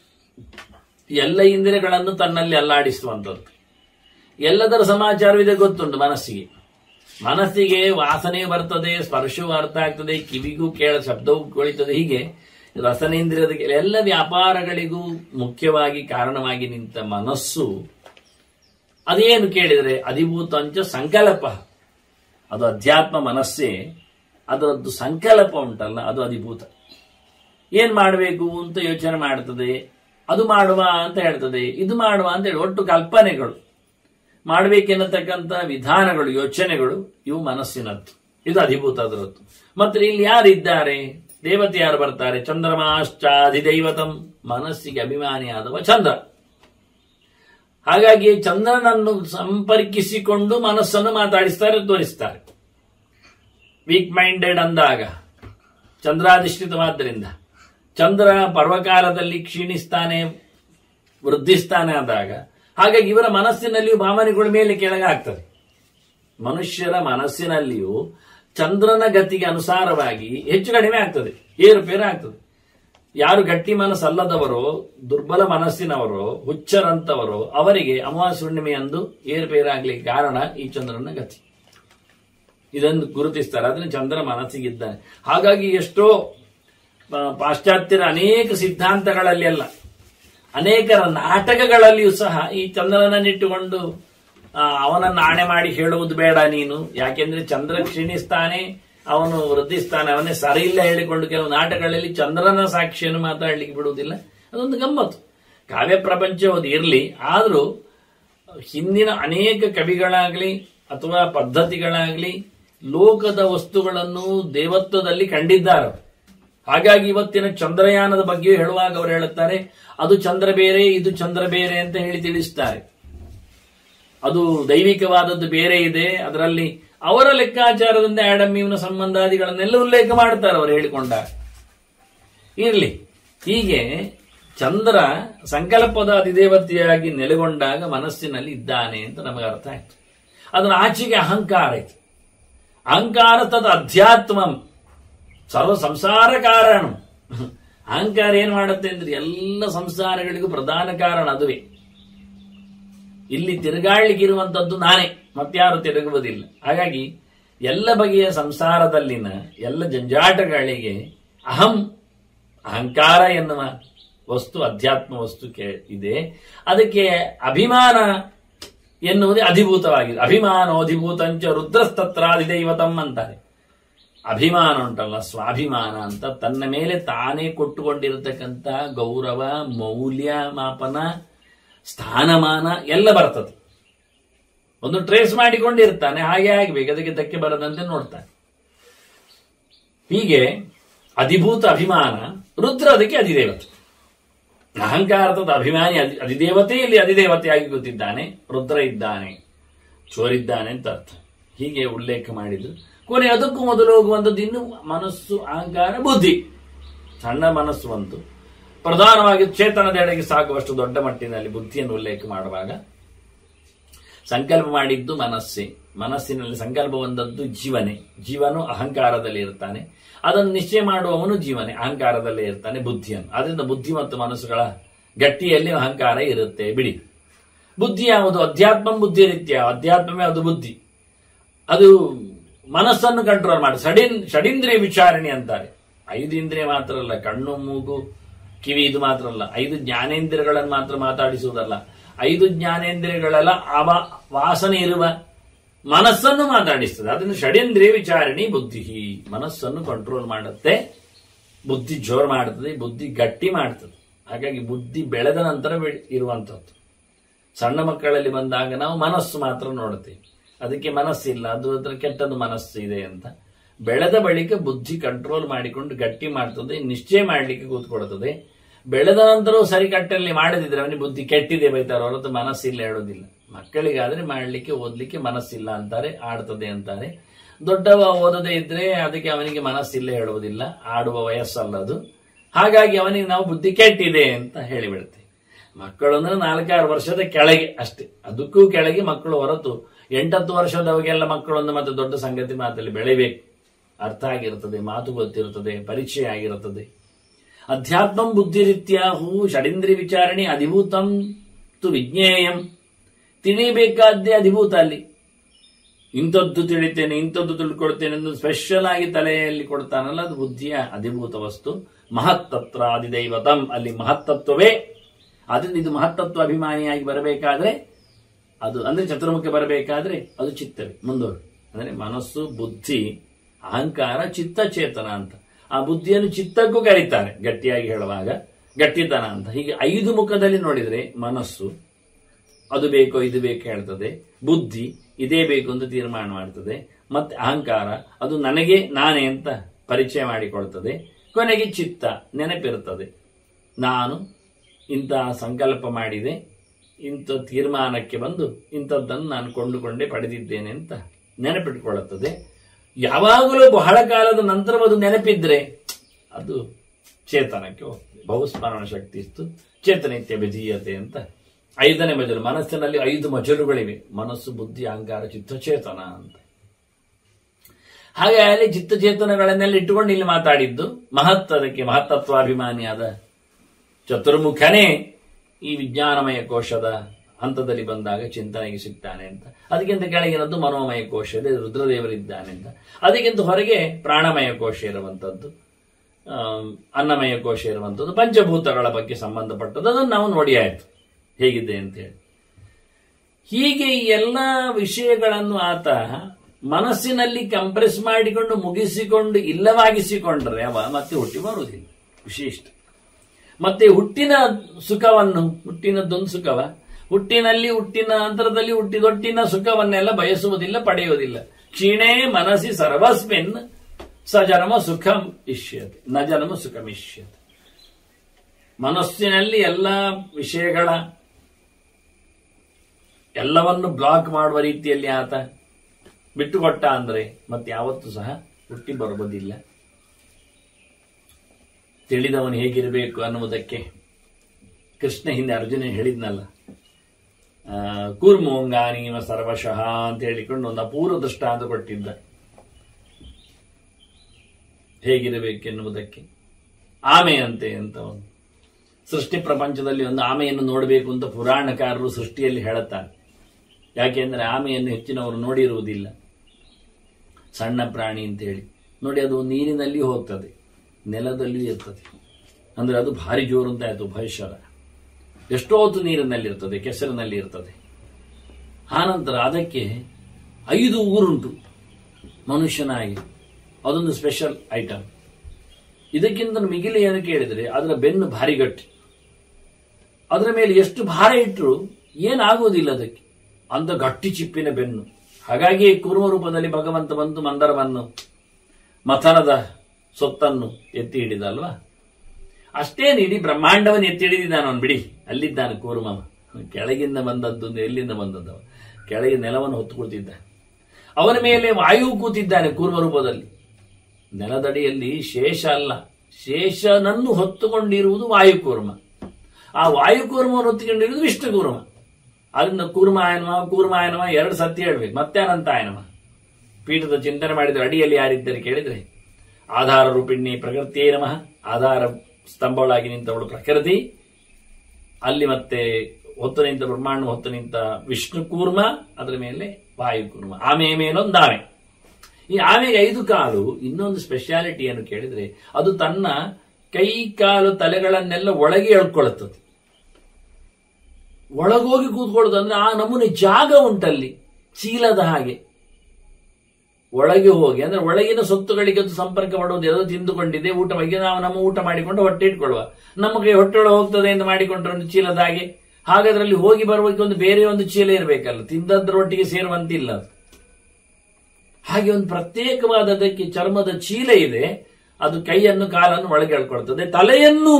ಎಲ್ಲ ಇಂದ್ರಿಯಗಳನ್ನು ತನ್ನಲ್ಲಿ ಅಲ್ಲಾಡಿಸುವಂಥದ್ದು ಎಲ್ಲದರ ಸಮಾಚಾರವಿದೆ ಗೊತ್ತುಂಟು ಮನಸ್ಸಿಗೆ ಮನಸ್ಸಿಗೆ ವಾಸನೆ ಬರ್ತದೆ ಸ್ಪರ್ಶವೂ ಅರ್ಥ ಆಗ್ತದೆ ಕಿವಿಗೂ ಕೇಳ ಶಬ್ದವೂ ಕೇಳಿತದೆ ಹೀಗೆ ರಸನೇಂದ್ರಿಯದ ಎಲ್ಲ ವ್ಯಾಪಾರಗಳಿಗೂ ಮುಖ್ಯವಾಗಿ ಕಾರಣವಾಗಿ ನಿಂತ ಮನಸ್ಸು ಅದೇನು ಕೇಳಿದರೆ ಅಧಿಭೂತಂಚ ಸಂಕಲ್ಪ ಅದು ಅಧ್ಯಾತ್ಮ ಮನಸ್ಸೇ ಅದರದ್ದು ಸಂಕಲ್ಪ ಉಂಟಲ್ಲ ಅದು ಅಧಿಭೂತ ಏನ್ ಮಾಡಬೇಕು ಅಂತ ಯೋಚನೆ ಮಾಡ್ತದೆ ಅದು ಮಾಡುವ ಅಂತ ಹೇಳ್ತದೆ ಇದು ಮಾಡುವ ಅಂತ ಹೇಳಿ ಒಟ್ಟು ಕಲ್ಪನೆಗಳು ಮಾಡಬೇಕೆನ್ನತಕ್ಕಂಥ ವಿಧಾನಗಳು ಯೋಚನೆಗಳು ಇವು ಮನಸ್ಸಿನದ್ದು ಇದು ಅಧಿಭೂತ ಅದರದ್ದು ಮತ್ತೆ ಇಲ್ಲಿ ಯಾರಿದ್ದಾರೆ ದೇವತೆ ಯಾರು ಬರ್ತಾರೆ ಚಂದ್ರಮಾಶ್ಚಾಧಿದೈವತಂ ಮನಸ್ಸಿಗೆ ಅಭಿಮಾನಿಯಾದವ ಚಂದ್ರ ಹಾಗಾಗಿ ಚಂದ್ರನನ್ನು ಸಂಪರ್ಕಿಸಿಕೊಂಡು ಮನಸ್ಸನ್ನು ಮಾತಾಡಿಸ್ತಾರೆ ತೋರಿಸ್ತಾರೆ ವೀಕ್ ಮೈಂಡೆಡ್ ಅಂದಾಗ ಚಂದ್ರಾಧಿಷ್ಠಿತವಾದ್ದರಿಂದ ಚಂದ್ರ ಪರ್ವಕಾಲದಲ್ಲಿ ಕ್ಷೀಣಿಸ್ತಾನೆ ವೃದ್ಧಿಸ್ತಾನೆ ಆದಾಗ ಹಾಗಾಗಿ ಇವರ ಮನಸ್ಸಿನಲ್ಲಿಯೂ ಭಾವನೆಗಳ ಮೇಲೆ ಕೆಳಗೆ ಆಗ್ತದೆ ಮನುಷ್ಯರ ಮನಸ್ಸಿನಲ್ಲಿಯೂ ಚಂದ್ರನ ಗತಿಗೆ ಅನುಸಾರವಾಗಿ ಹೆಚ್ಚು ಕಡಿಮೆ ಆಗ್ತದೆ ಏರುಪೇರು ಆಗ್ತದೆ ಯಾರು ಗಟ್ಟಿ ಮನಸ್ಸಲ್ಲದವರೋ ದುರ್ಬಲ ಮನಸ್ಸಿನವರೋ ಹುಚ್ಚರಂತವರೋ ಅವರಿಗೆ ಅಮಾವಾಸ್ಯ ಹುಣ್ಣಿಮೆಯಂದು ಏರುಪೇರಾಗ್ಲಿಕ್ಕೆ ಕಾರಣ ಈ ಚಂದ್ರನ ಗತಿ ಇದನ್ನು ಗುರುತಿಸ್ತಾರೆ ಅದನ್ನ ಚಂದ್ರ ಮನಸ್ಸಿಗಿದ್ದಾನೆ ಹಾಗಾಗಿ ಎಷ್ಟೋ ಆ, ಪಾಶ್ಚಾತ್ಯರ ಅನೇಕ ಸಿದ್ಧಾಂತಗಳಲ್ಲಿ ಅಲ್ಲ ಅನೇಕರ ನಾಟಕಗಳಲ್ಲಿಯೂ ಸಹ ಈ ಚಂದ್ರನನ್ನಿಟ್ಟುಕೊಂಡು ಆ, ಅವನನ್ನು ಆಣೆ ಮಾಡಿ ಹೇಳುವುದು ಬೇಡ ನೀನು ಯಾಕೆಂದ್ರೆ ಚಂದ್ರ ಕ್ಷೀಣಿಸ್ತಾನೆ ಅವನು ವೃದ್ಧಿಸ್ತಾನೆ ಅವನೇ ಸರಿ ಇಲ್ಲ ಹೇಳಿಕೊಂಡು ಕೆಲವು ನಾಟಕಗಳಲ್ಲಿ ಚಂದ್ರನ ಸಾಕ್ಷಿಯನ್ನು ಮಾತಾಡ್ಲಿಕ್ಕೆ ಬಿಡುವುದಿಲ್ಲ ಅದೊಂದು ಗಮ್ಮತ್ತು ಕಾವ್ಯ ಪ್ರಪಂಚ ಅದು ಇರಲಿ ಆದರೂ ಹಿಂದಿನ ಅನೇಕ ಕವಿಗಳಾಗ್ಲಿ ಅಥವಾ ಪದ್ಧತಿಗಳಾಗ್ಲಿ ಲೋಕದ ವಸ್ತುಗಳನ್ನು ದೇವತ್ವದಲ್ಲಿ ಕಂಡಿದ್ದಾರೆ ಹಾಗಾಗಿ ಇವತ್ತಿನ ಚಂದ್ರಯಾನದ ಬಗ್ಗೆ ಹೇಳುವಾಗ ಅವರು ಹೇಳುತ್ತಾರೆ ಅದು ಚಂದ್ರ ಬೇರೆ ಇದು ಚಂದ್ರ ಬೇರೆ ಅಂತ ಹೇಳಿ ತಿಳಿಸ್ತಾರೆ ಅದು ದೈವಿಕವಾದದ್ದು ಬೇರೆ ಇದೆ ಅದರಲ್ಲಿ ಅವರ ಲೆಕ್ಕಾಚಾರದಿಂದ ಆಡಮ್ ಇವನ ಸಂಬಂಧಾದಿಗಳನ್ನೆಲ್ಲ ಉಲ್ಲೇಖ ಮಾಡ್ತಾರೆ ಅವರು ಹೇಳಿಕೊಂಡಾಗ ಇರ್ಲಿ ಹೀಗೆ ಚಂದ್ರ ಸಂಕಲ್ಪದ ಅಧಿದೇವತೆಯಾಗಿ ನೆಲೆಗೊಂಡಾಗ ಮನಸ್ಸಿನಲ್ಲಿ ಇದ್ದಾನೆ ಅಂತ ನಮಗೆ ಅರ್ಥ ಆಯ್ತು ಅದರ ಆಚೆಗೆ ಅಹಂಕಾರ ಇತ್ತು ಅಹಂಕಾರ ತದ ಅಧ್ಯಾತ್ಮಂ ಸರ್ವ ಸಂಸಾರ ಕಾರಣ ಅಹಂಕಾರ ಏನ್ ಮಾಡುತ್ತೆ ಅಂದ್ರೆ ಎಲ್ಲ ಸಂಸಾರಗಳಿಗೂ ಪ್ರಧಾನ ಕಾರಣ ಅದುವೇ ಇಲ್ಲಿ ತಿರುಗಾಡ್ಲಿಕ್ಕಿರುವಂತದ್ದು ನಾನೇ ಮತ್ಯಾರು ತಿರುಗುವುದಿಲ್ಲ ಹಾಗಾಗಿ ಎಲ್ಲ ಬಗೆಯ ಸಂಸಾರದಲ್ಲಿನ ಎಲ್ಲ ಜಂಜಾಟಗಳಿಗೆ ಅಹಂ ಅಹಂಕಾರ ಎನ್ನುವ ವಸ್ತು ಅಧ್ಯಾತ್ಮ ವಸ್ತು ಕೆ- ಇದೆ ಅದಕ್ಕೆ ಅಭಿಮಾನ ಎನ್ನುವುದೇ ಅಧಿಭೂತವಾಗಿದೆ ಅಭಿಮಾನೋಧಿಭೂತಂಚ ರುದ್ರಸ್ತತ್ರಾಧಿದೈವತಂ ಅಂತಾರೆ ಅಭಿಮಾನ ಉಂಟಲ್ಲ ಸ್ವಾಭಿಮಾನ ಅಂತ ತನ್ನ ಮೇಲೆ ತಾನೇ ಕೊಟ್ಟುಕೊಂಡಿರತಕ್ಕಂಥ ಗೌರವ ಮೌಲ್ಯ ಮಾಪನ ಸ್ಥಾನಮಾನ ಎಲ್ಲ ಬರ್ತದೆ ಒಂದು ಟ್ರೇಸ್ ಮಾಡಿಕೊಂಡಿರ್ತಾನೆ ಹಾಗೆ ಆಗಬೇಕು ಅದಕ್ಕೆ ಧಕ್ಕೆ ಬರದಂತೆ ನೋಡ್ತಾನೆ ಹೀಗೆ ಅಧಿಭೂತ ಅಭಿಮಾನ ರುದ್ರ ಅದಕ್ಕೆ ಅಧಿದೇವತೆ ಅಹಂಕಾರದ ಅಭಿಮಾನಿ ಅಧಿ ಅಧಿದೇವತೆ ಇಲ್ಲಿ ಅಧಿದೇವತೆಯಾಗಿ ಕೂತಿದ್ದಾನೆ ರುದ್ರ ಇದ್ದಾನೆ ಚೋರಿದ್ದಾನೆ ಅಂತ ಅರ್ಥ ಹೀಗೆ ಉಲ್ಲೇಖ ಮಾಡಿದ್ರು ಕೊನೆ ಅದಕ್ಕೂ ಮೊದಲು ಹೋಗುವಂಥದ್ದು ಇನ್ನು ಮನಸ್ಸು ಅಹಂಕಾರ ಬುದ್ಧಿ ಸಣ್ಣ ಮನಸ್ಸು ಬಂತು ಪ್ರಧಾನವಾಗಿ ಚೇತನದೆಡೆಗೆ ಸಾಗುವಷ್ಟು ದೊಡ್ಡ ಮಟ್ಟಿನಲ್ಲಿ ಬುದ್ಧಿಯನ್ನು ಉಲ್ಲೇಖ ಮಾಡುವಾಗ ಸಂಕಲ್ಪ ಮಾಡಿದ್ದು ಮನಸ್ಸೇ ಮನಸ್ಸಿನಲ್ಲಿ ಸಂಕಲ್ಪ ಬಂದದ್ದು ಜೀವನೇ ಜೀವನು ಅಹಂಕಾರದಲ್ಲಿ ಇರ್ತಾನೆ ಅದನ್ನು ನಿಶ್ಚಯ ಮಾಡುವವನು ಜೀವನೇ ಅಹಂಕಾರದಲ್ಲೇ ಇರ್ತಾನೆ ಬುದ್ಧಿಯನ್ನು ಅದರಿಂದ ಬುದ್ಧಿ ಮತ್ತು ಮನಸ್ಸುಗಳ ಗಟ್ಟಿಯಲ್ಲಿ ಅಹಂಕಾರ ಇರುತ್ತೆ ಬಿಡಿ ಬುದ್ಧಿ ಯಾವುದು ಅಧ್ಯಾತ್ಮ ಬುದ್ಧಿ ರೀತ್ಯ ಅಧ್ಯಾತ್ಮವೇ ಅದು ಬುದ್ಧಿ ಅದು ಮನಸ್ಸನ್ನು ಕಂಟ್ರೋಲ್ ಮಾಡಿ ಷಡಿನ್ ಷಡಿಂದ್ರಿಯ ವಿಚಾರಣೆ ಅಂತಾರೆ ಐದು ಇಂದ್ರಿಯ ಮಾತ್ರ ಅಲ್ಲ ಕಣ್ಣು ಮೂಗು ಕಿವಿ ಇದು ಮಾತ್ರ ಅಲ್ಲ ಐದು ಜ್ಞಾನೇಂದ್ರಿಯಗಳನ್ನು ಮಾತ್ರ ಮಾತಾಡಿಸುವುದಲ್ಲ ಐದು ಜ್ಞಾನೇಂದ್ರಿಯಗಳೆಲ್ಲ ಅವ ವಾಸನೆ ಇರುವ ಮನಸ್ಸನ್ನು ಮಾತಾಡಿಸ್ತದೆ ಅದನ್ನು ಷಡೇಂದ್ರಿಯ ವಿಚಾರಣೆ ಬುದ್ಧಿ ಮನಸ್ಸನ್ನು ಕಂಟ್ರೋಲ್ ಮಾಡುತ್ತೆ ಬುದ್ಧಿ ಜೋರ್ ಮಾಡುತ್ತದೆ ಬುದ್ಧಿ ಗಟ್ಟಿ ಮಾಡ್ತದೆ ಹಾಗಾಗಿ ಬುದ್ಧಿ ಬೆಳೆದ ನಂತರ ಬೆ- ಇರುವಂತದ್ದು ಸಣ್ಣ ಮಕ್ಕಳಲ್ಲಿ ಬಂದಾಗ ನಾವು ಮನಸ್ಸು ಮಾತ್ರ ನೋಡುತ್ತೇವೆ ಅದಕ್ಕೆ ಮನಸ್ಸಿಲ್ಲ ಅದು ಅದರ ಕೆಟ್ಟದ್ದು ಮನಸ್ಸು ಇದೆ ಅಂತ ಬೆಳೆದ ಬಳಿಕ ಬುದ್ಧಿ ಕಂಟ್ರೋಲ್ ಮಾಡಿಕೊಂಡು ಗಟ್ಟಿ ಮಾಡ್ತದೆ ನಿಶ್ಚಯ ಮಾಡಲಿಕ್ಕೆ ಕೂತ್ಕೊಳ್ತದೆ ಬೆಳೆದ ನಂತರವೂ ಸರಿ ಕಟ್ಟಲ್ಲಿ ಮಾಡದಿದ್ರೆ ಅವನಿಗೆ ಬುದ್ಧಿ ಕೆಟ್ಟಿದೆ ಬೈತಾರೆ ಹೊರತು ಮನಸ್ಸಿಲ್ಲ ಹೇಳೋದಿಲ್ಲ ಮಕ್ಕಳಿಗಾದ್ರೆ ಮಾಡಲಿಕ್ಕೆ ಓದ್ಲಿಕ್ಕೆ ಮನಸ್ಸಿಲ್ಲ ಅಂತಾರೆ ಆಡ್ತದೆ ಅಂತಾರೆ ದೊಡ್ಡವ ಓದದೇ ಇದ್ರೆ ಅದಕ್ಕೆ ಅವನಿಗೆ ಮನಸ್ಸಿಲ್ಲ ಹೇಳುವುದಿಲ್ಲ ಆಡುವ ವಯಸ್ಸಲ್ಲ ಅದು ಹಾಗಾಗಿ ಅವನಿಗೆ ನಾವು ಬುದ್ಧಿ ಕೆಟ್ಟಿದೆ ಅಂತ ಹೇಳಿಬಿಡ್ತೇವೆ ಮಕ್ಕಳು ಅಂದ್ರೆ ನಾಲ್ಕಾರು ವರ್ಷದ ಕೆಳಗೆ ಅಷ್ಟೇ ಅದಕ್ಕೂ ಕೆಳಗೆ ಮಕ್ಕಳು ಹೊರತು ಎಂಟತ್ತು ವರ್ಷದವಗೆಲ್ಲ ಮಕ್ಕಳೊಂದು ಮತ್ತೆ ದೊಡ್ಡ ಸಂಗತಿ ಮಾತಲ್ಲಿ ಬೆಳಿಬೇಕು ಅರ್ಥ ಆಗಿರುತ್ತದೆ ಮಾತು ಗೊತ್ತಿರುತ್ತದೆ ಪರಿಚಯ ಆಗಿರುತ್ತದೆ ಅಧ್ಯಾತ್ಮಂ ಬುದ್ಧಿರೀತ್ಯ ಹೂ ಷಡಿಂದ್ರಿ ವಿಚಾರಣೆ ಅಧಿಭೂತಂ ತು ವಿಜ್ಞೇಯಂ ತಿಳಿಬೇಕಾದ್ದೇ ಅಧಿಭೂತ ಅಲ್ಲಿ ಇಂಥದ್ದು ತಿಳಿತೇನೆ ಇಂಥದ್ದು ತಿಳ್ಕೊಳ್ತೇನೆ ಎಂದು ಸ್ಪೆಷಲ್ ಆಗಿ ತಲೆಯಲ್ಲಿ ಕೊಡ್ತಾನಲ್ಲ ಅದು ಬುದ್ಧಿಯ ಅಧಿಭೂತ ವಸ್ತು ಮಹತ್ತತ್ರ ಅಧಿದೈವತಂ ಅಲ್ಲಿ ಮಹತ್ತತ್ವವೇ ಅದರಿಂದ ಇದು ಮಹತ್ತತ್ವ ಅಭಿಮಾನಿಯಾಗಿ ಬರಬೇಕಾದ್ರೆ ಅದು ಅಂದ್ರೆ ಚತುರ್ಮುಖ ಬರಬೇಕಾದ್ರೆ ಅದು ಚಿತ್ತವೇ ಮುಂದೋಡು ಅಂದ್ರೆ ಮನಸ್ಸು ಬುದ್ಧಿ ಅಹಂಕಾರ ಚಿತ್ತ ಚೇತನ ಅಂತ ಆ ಬುದ್ಧಿಯನ್ನು ಚಿತ್ತಕ್ಕೂ ಕರೀತಾರೆ ಗಟ್ಟಿಯಾಗಿ ಹೇಳುವಾಗ ಗಟ್ಟಿತನ ಅಂತ ಹೀಗೆ ಐದು ಮುಖದಲ್ಲಿ ನೋಡಿದ್ರೆ ಮನಸ್ಸು ಅದು ಬೇಕೋ ಇದು ಬೇಕು ಹೇಳ್ತದೆ ಬುದ್ಧಿ ಇದೇ ಬೇಕು ಅಂತ ತೀರ್ಮಾನ ಮಾಡ್ತದೆ ಮತ್ತೆ ಅಹಂಕಾರ ಅದು ನನಗೆ ನಾನೇ ಅಂತ ಪರಿಚಯ ಮಾಡಿಕೊಳ್ತದೆ ಕೊನೆಗೆ ಚಿತ್ತ ನೆನಪಿರುತ್ತದೆ ನಾನು ಇಂತಹ ಸಂಕಲ್ಪ ಮಾಡಿದೆ ಇಂಥ ತೀರ್ಮಾನಕ್ಕೆ ಬಂದು ಇಂಥದ್ದನ್ನು ನಾನು ಕೊಂಡುಕೊಂಡೇ ಪಡೆದಿದ್ದೇನೆ ಅಂತ ನೆನಪಿಟ್ಕೊಳ್ಳುತ್ತದೆ ಯಾವಾಗಲೂ ಬಹಳ ಕಾಲದ ನಂತರ ಅದು ನೆನಪಿದ್ರೆ ಅದು ಚೇತನಕ್ಕೆ ಹೋಗ್ತದೆ ಬಹುಸ್ಮರಣ ಶಕ್ತಿ ಇತ್ತು ಚೇತನಿತ್ಯ ವಿಧೀಯತೆ ಅಂತ ಐದನೇ ಮಜಲು ಮನಸ್ಸಿನಲ್ಲಿ ಐದು ಮಜಲುಗಳಿವೆ ಮನಸ್ಸು ಬುದ್ಧಿ ಅಹಂಕಾರ ಚಿತ್ತಚೇತನ ಅಂತ ಹಾಗೆ ಅಲ್ಲಿ ಚಿತ್ತಚೇತನಗಳನ್ನೆಲ್ಲ ಇಟ್ಟುಕೊಂಡು ಇಲ್ಲಿ ಮಾತಾಡಿದ್ದು ಮಹತ್ ಅದಕ್ಕೆ ಮಹತ್ತತ್ವಾಭಿಮಾನಿಯಾದ ಚತುರ್ಮುಖನೇ ಈ ವಿಜ್ಞಾನಮಯ ಕೋಶದ ಹಂತದಲ್ಲಿ ಬಂದಾಗ ಚಿಂತನೆಗೆ ಸಿಗ್ತಾನೆ ಅಂತ ಅದಕ್ಕಿಂತ ಕೆಳಗಿನದ್ದು ಮನೋಮಯ ಕೋಶ ಇದೆ ರುದ್ರದೇವರಿದ್ದಾನೆ ಅಂತ ಅದಕ್ಕಿಂತ ಹೊರಗೆ ಪ್ರಾಣಮಯ ಕೋಶ ಇರುವಂತದ್ದು ಆಮ್, ಅನ್ನಮಯ ಕೋಶ ಇರುವಂತದ್ದು ಪಂಚಭೂತಗಳ ಬಗ್ಗೆ ಸಂಬಂಧಪಟ್ಟದ್ದು ಅದನ್ನು ನಾವು ನೋಡಿ ಆಯ್ತು ಹೇಗಿದೆ ಅಂತ ಹೇಳಿ ಹೀಗೆ ಈ ಎಲ್ಲ ವಿಷಯಗಳನ್ನು ಆತ ಮನಸ್ಸಿನಲ್ಲಿ ಕಂಪ್ರೆಸ್ ಮಾಡಿಕೊಂಡು ಮುಗಿಸಿಕೊಂಡು ಇಲ್ಲವಾಗಿಸಿಕೊಂಡ್ರೆ ಅವ ಮತ್ತೆ ಹುಟ್ಟಿ ಬರುವುದಿಲ್ಲ ವಿಶಿಷ್ಟ ಮತ್ತೆ ಹುಟ್ಟಿನ ಸುಖವನ್ನು ಹುಟ್ಟಿನದ್ದೊಂದು ಸುಖವ ಹುಟ್ಟಿನಲ್ಲಿ ಹುಟ್ಟಿನ ಅಂತರದಲ್ಲಿ ಹುಟ್ಟಿದೊಟ್ಟಿನ ಸುಖವನ್ನೆಲ್ಲ ಬಯಸುವುದಿಲ್ಲ ಪಡೆಯುವುದಿಲ್ಲ ಕ್ಷೀಣೇ ಮನಸ್ಸಿ ಸರ್ವಸ್ಮಿನ್ ಸ ಜನ್ಮ ಸುಖ ಇಷ್ಯತೆ ನ ಜನ್ಮ ಸುಖ ಇಷ್ಯತೆ ಮನಸ್ಸಿನಲ್ಲಿ ಎಲ್ಲ ವಿಷಯಗಳ ಎಲ್ಲವನ್ನು ಬ್ಲಾಕ್ ಮಾಡುವ ರೀತಿಯಲ್ಲಿ ಆತ ಬಿಟ್ಟುಕೊಟ್ಟ ಅಂದ್ರೆ ಮತ್ತೆ ಯಾವತ್ತೂ ಸಹ ಹುಟ್ಟಿ ಬರುವುದಿಲ್ಲ ತಿಳಿದವನು ಹೇಗಿರಬೇಕು ಅನ್ನುವುದಕ್ಕೆ ಕೃಷ್ಣ ಹಿಂದೆ ಅರ್ಜುನ ಹೇಳಿದ್ನಲ್ಲ ಆ, ಕೂರ್ಮೋಂಗಾನೀವ ಸರ್ವಶಃ ಅಂತ ಹೇಳಿಕೊಂಡು ಒಂದು ಅಪೂರ್ವ ದೃಷ್ಟಾಂತ ಕೊಟ್ಟಿದ್ದ ಹೇಗಿರಬೇಕೆನ್ನುವುದಕ್ಕೆ ಆಮೆಯಂತೆ ಅಂತ ಒಂದು ಸೃಷ್ಟಿ ಪ್ರಪಂಚದಲ್ಲಿ ಒಂದು ಆಮೆಯನ್ನು ನೋಡಬೇಕು ಅಂತ ಪುರಾಣಕಾರರು ಸೃಷ್ಟಿಯಲ್ಲಿ ಹೇಳುತ್ತಾರೆ ಯಾಕೆಂದ್ರೆ ಆಮೆಯನ್ನು ಹೆಚ್ಚಿನವರು ನೋಡಿರುವುದಿಲ್ಲ ಸಣ್ಣ ಪ್ರಾಣಿ ಅಂತ ಹೇಳಿ ನೋಡಿ ಅದು ನೀರಿನಲ್ಲಿ ಹೋಗ್ತದೆ ನೆಲದಲ್ಲಿಯೂ ಇರ್ತದೆ ಅಂದ್ರೆ ಅದು ಭಾರಿ ಜೋರು ಅಂತ ಆಯ್ತು ಭವಿಷ್ಯದ ಎಷ್ಟೋ ಹೊತ್ತು ನೀರಿನಲ್ಲಿ ಇರ್ತದೆ ಕೆಸರಿನಲ್ಲಿ ಇರ್ತದೆ ಆನಂತರ ಅದಕ್ಕೆ ಐದು ಊರುಂಟು ಮನುಷ್ಯನಾಗಿ ಅದೊಂದು ಸ್ಪೆಷಲ್ ಐಟಮ್ ಇದಕ್ಕಿಂತ ಮಿಗಿಲು ಏನು ಕೇಳಿದರೆ ಅದರ ಬೆನ್ನು ಭಾರಿ ಗಟ್ಟಿ ಅದರ ಮೇಲೆ ಎಷ್ಟು ಭಾರ ಇಟ್ಟರು ಏನಾಗುವುದಿಲ್ಲ ಅದಕ್ಕೆ ಅಂತ ಗಟ್ಟಿ ಚಿಪ್ಪಿನ ಬೆನ್ನು ಹಾಗಾಗಿ ಕೂರ್ಮ ರೂಪದಲ್ಲಿ ಭಗವಂತ ಬಂದು ಮಂದರವನ್ನು ಮಥನದ ಸೊತ್ತನ್ನು ಎತ್ತಿ ಹಿಡಿದಲ್ವಾ ಅಷ್ಟೇನು ಇಡೀ ಬ್ರಹ್ಮಾಂಡವನ್ನು ಎತ್ತಿಡಿದಿದ್ದಾನೆ ಅವನು ಬಿಡಿ ಅಲ್ಲಿದ್ದಾನೆ ಕೂರ್ಮವ ಕೆಳಗಿಂದ ಬಂದದ್ದು ಎಲ್ಲಿಂದ ಬಂದದ್ದು ಅವ? ಕೆಳಗೆ ನೆಲವನ್ನು ಹೊತ್ತು ಕೂತಿದ್ದಾನೆ ಅವನ ಮೇಲೆ ವಾಯು ಕೂತಿದ್ದಾನೆ ಕೂರ್ಮ ರೂಪದಲ್ಲಿ ನೆಲದಡಿಯಲ್ಲಿ ಶೇಷ ಅಲ್ಲ ಶೇಷನನ್ನು ಹೊತ್ತುಕೊಂಡಿರುವುದು ವಾಯುಕೂರ್ಮ ಆ ವಾಯುಕೂರ್ಮವನ್ನು ಹೊತ್ತುಕೊಂಡಿರುವುದು ವಿಷ್ಣು ಕೂರ್ಮ ಅದರಿಂದ ಕೂರ್ಮಾಯನಮ ಕೂರ್ಮಾಯನಮ ಎರಡು ಸತ್ಯ ಹೇಳ್ಬೇಕು ಮತ್ತೆ ಅನಂತಾಯನಮ ಪೀಠದ ಚಿಂತನೆ ಮಾಡಿದ್ರೆ ಅಡಿಯಲ್ಲಿ ಯಾರಿದ್ದಾರೆ ಕೇಳಿದ್ರೆ ಆಧಾರ ರೂಪಿಣಿ ಪ್ರಕೃತಿಯೇ ನಮಃ ಆಧಾರ ಸ್ತಂಭಗಳಾಗಿ ನಿಂತವಳು ಪ್ರಕೃತಿ ಅಲ್ಲಿ ಮತ್ತೆ ಹೊತ್ತು ನಿಂತ ಬ್ರಹ್ಮಾಂಡ ಹೊತ್ತು ನಿಂತ ವಿಷ್ಣು ಕೂರ್ಮ ಅದರ ಮೇಲೆ ವಾಯು ಕೂರ್ಮ ಆಮೆ ಮೇಲೊಂದು ಆಮೆ ಈ ಆಮೆಗೆ ಐದು ಕಾಲು ಇನ್ನೊಂದು ಸ್ಪೆಷಾಲಿಟಿ ಏನು ಕೇಳಿದ್ರೆ ಅದು ತನ್ನ ಕೈ ಕಾಲು ತಲೆಗಳನ್ನೆಲ್ಲ ಒಳಗೆ ಎಳ್ಕೊಳ್ಳುತ್ತದೆ ಒಳಗೋಗಿ ಕೂತ್ಕೊಳ್ಳೋದು ಅಂದ್ರೆ ಆ ನಮೂನೆ ಜಾಗ ಉಂಟಲ್ಲಿ ಚೀಲದ ಹಾಗೆ ಒಳಗೆ ಹೋಗಿ ಅಂದ್ರೆ ಒಳಗಿನ ಸೊತ್ತುಗಳಿಗೆ ಅದು ಸಂಪರ್ಕ ಮಾಡುವುದು ಯಾವುದೋ ತಿಂದುಕೊಂಡಿದೆ ಊಟ ಬಗ್ಗೆ ನಾವು ನಮ್ಮ ಊಟ ಮಾಡಿಕೊಂಡು ಹೊಟ್ಟೆ ಇಟ್ಕೊಳ್ಳುವ ನಮ್ಮ ಕೈ ಹೊಟ್ಟೆ ಒಳಗೆ ಹೋಗ್ತದೆ ಎಂದು ಮಾಡಿಕೊಂಡ್ರೆ ಒಂದು ಚೀಲದ ಹಾಗೆ ಹಾಗೆ ಅದರಲ್ಲಿ ಹೋಗಿ ಬರುವಕ್ಕೆ ಒಂದು ಬೇರೆ ಒಂದು ಚೀಲ ಇರಬೇಕಲ್ಲ ತಿಂದದ್ರೊಟ್ಟಿಗೆ ಸೇರುವಂತಿಲ್ಲ ಅದು ಹಾಗೆ ಒಂದು ಪ್ರತ್ಯೇಕವಾದದಕ್ಕೆ ಚರ್ಮದ ಚೀಲ ಇದೆ ಅದು ಕೈಯನ್ನು ಕಾಲನ್ನು ಒಳಗೆ ಎಳ್ಕೊಳ್ತದೆ ತಲೆಯನ್ನು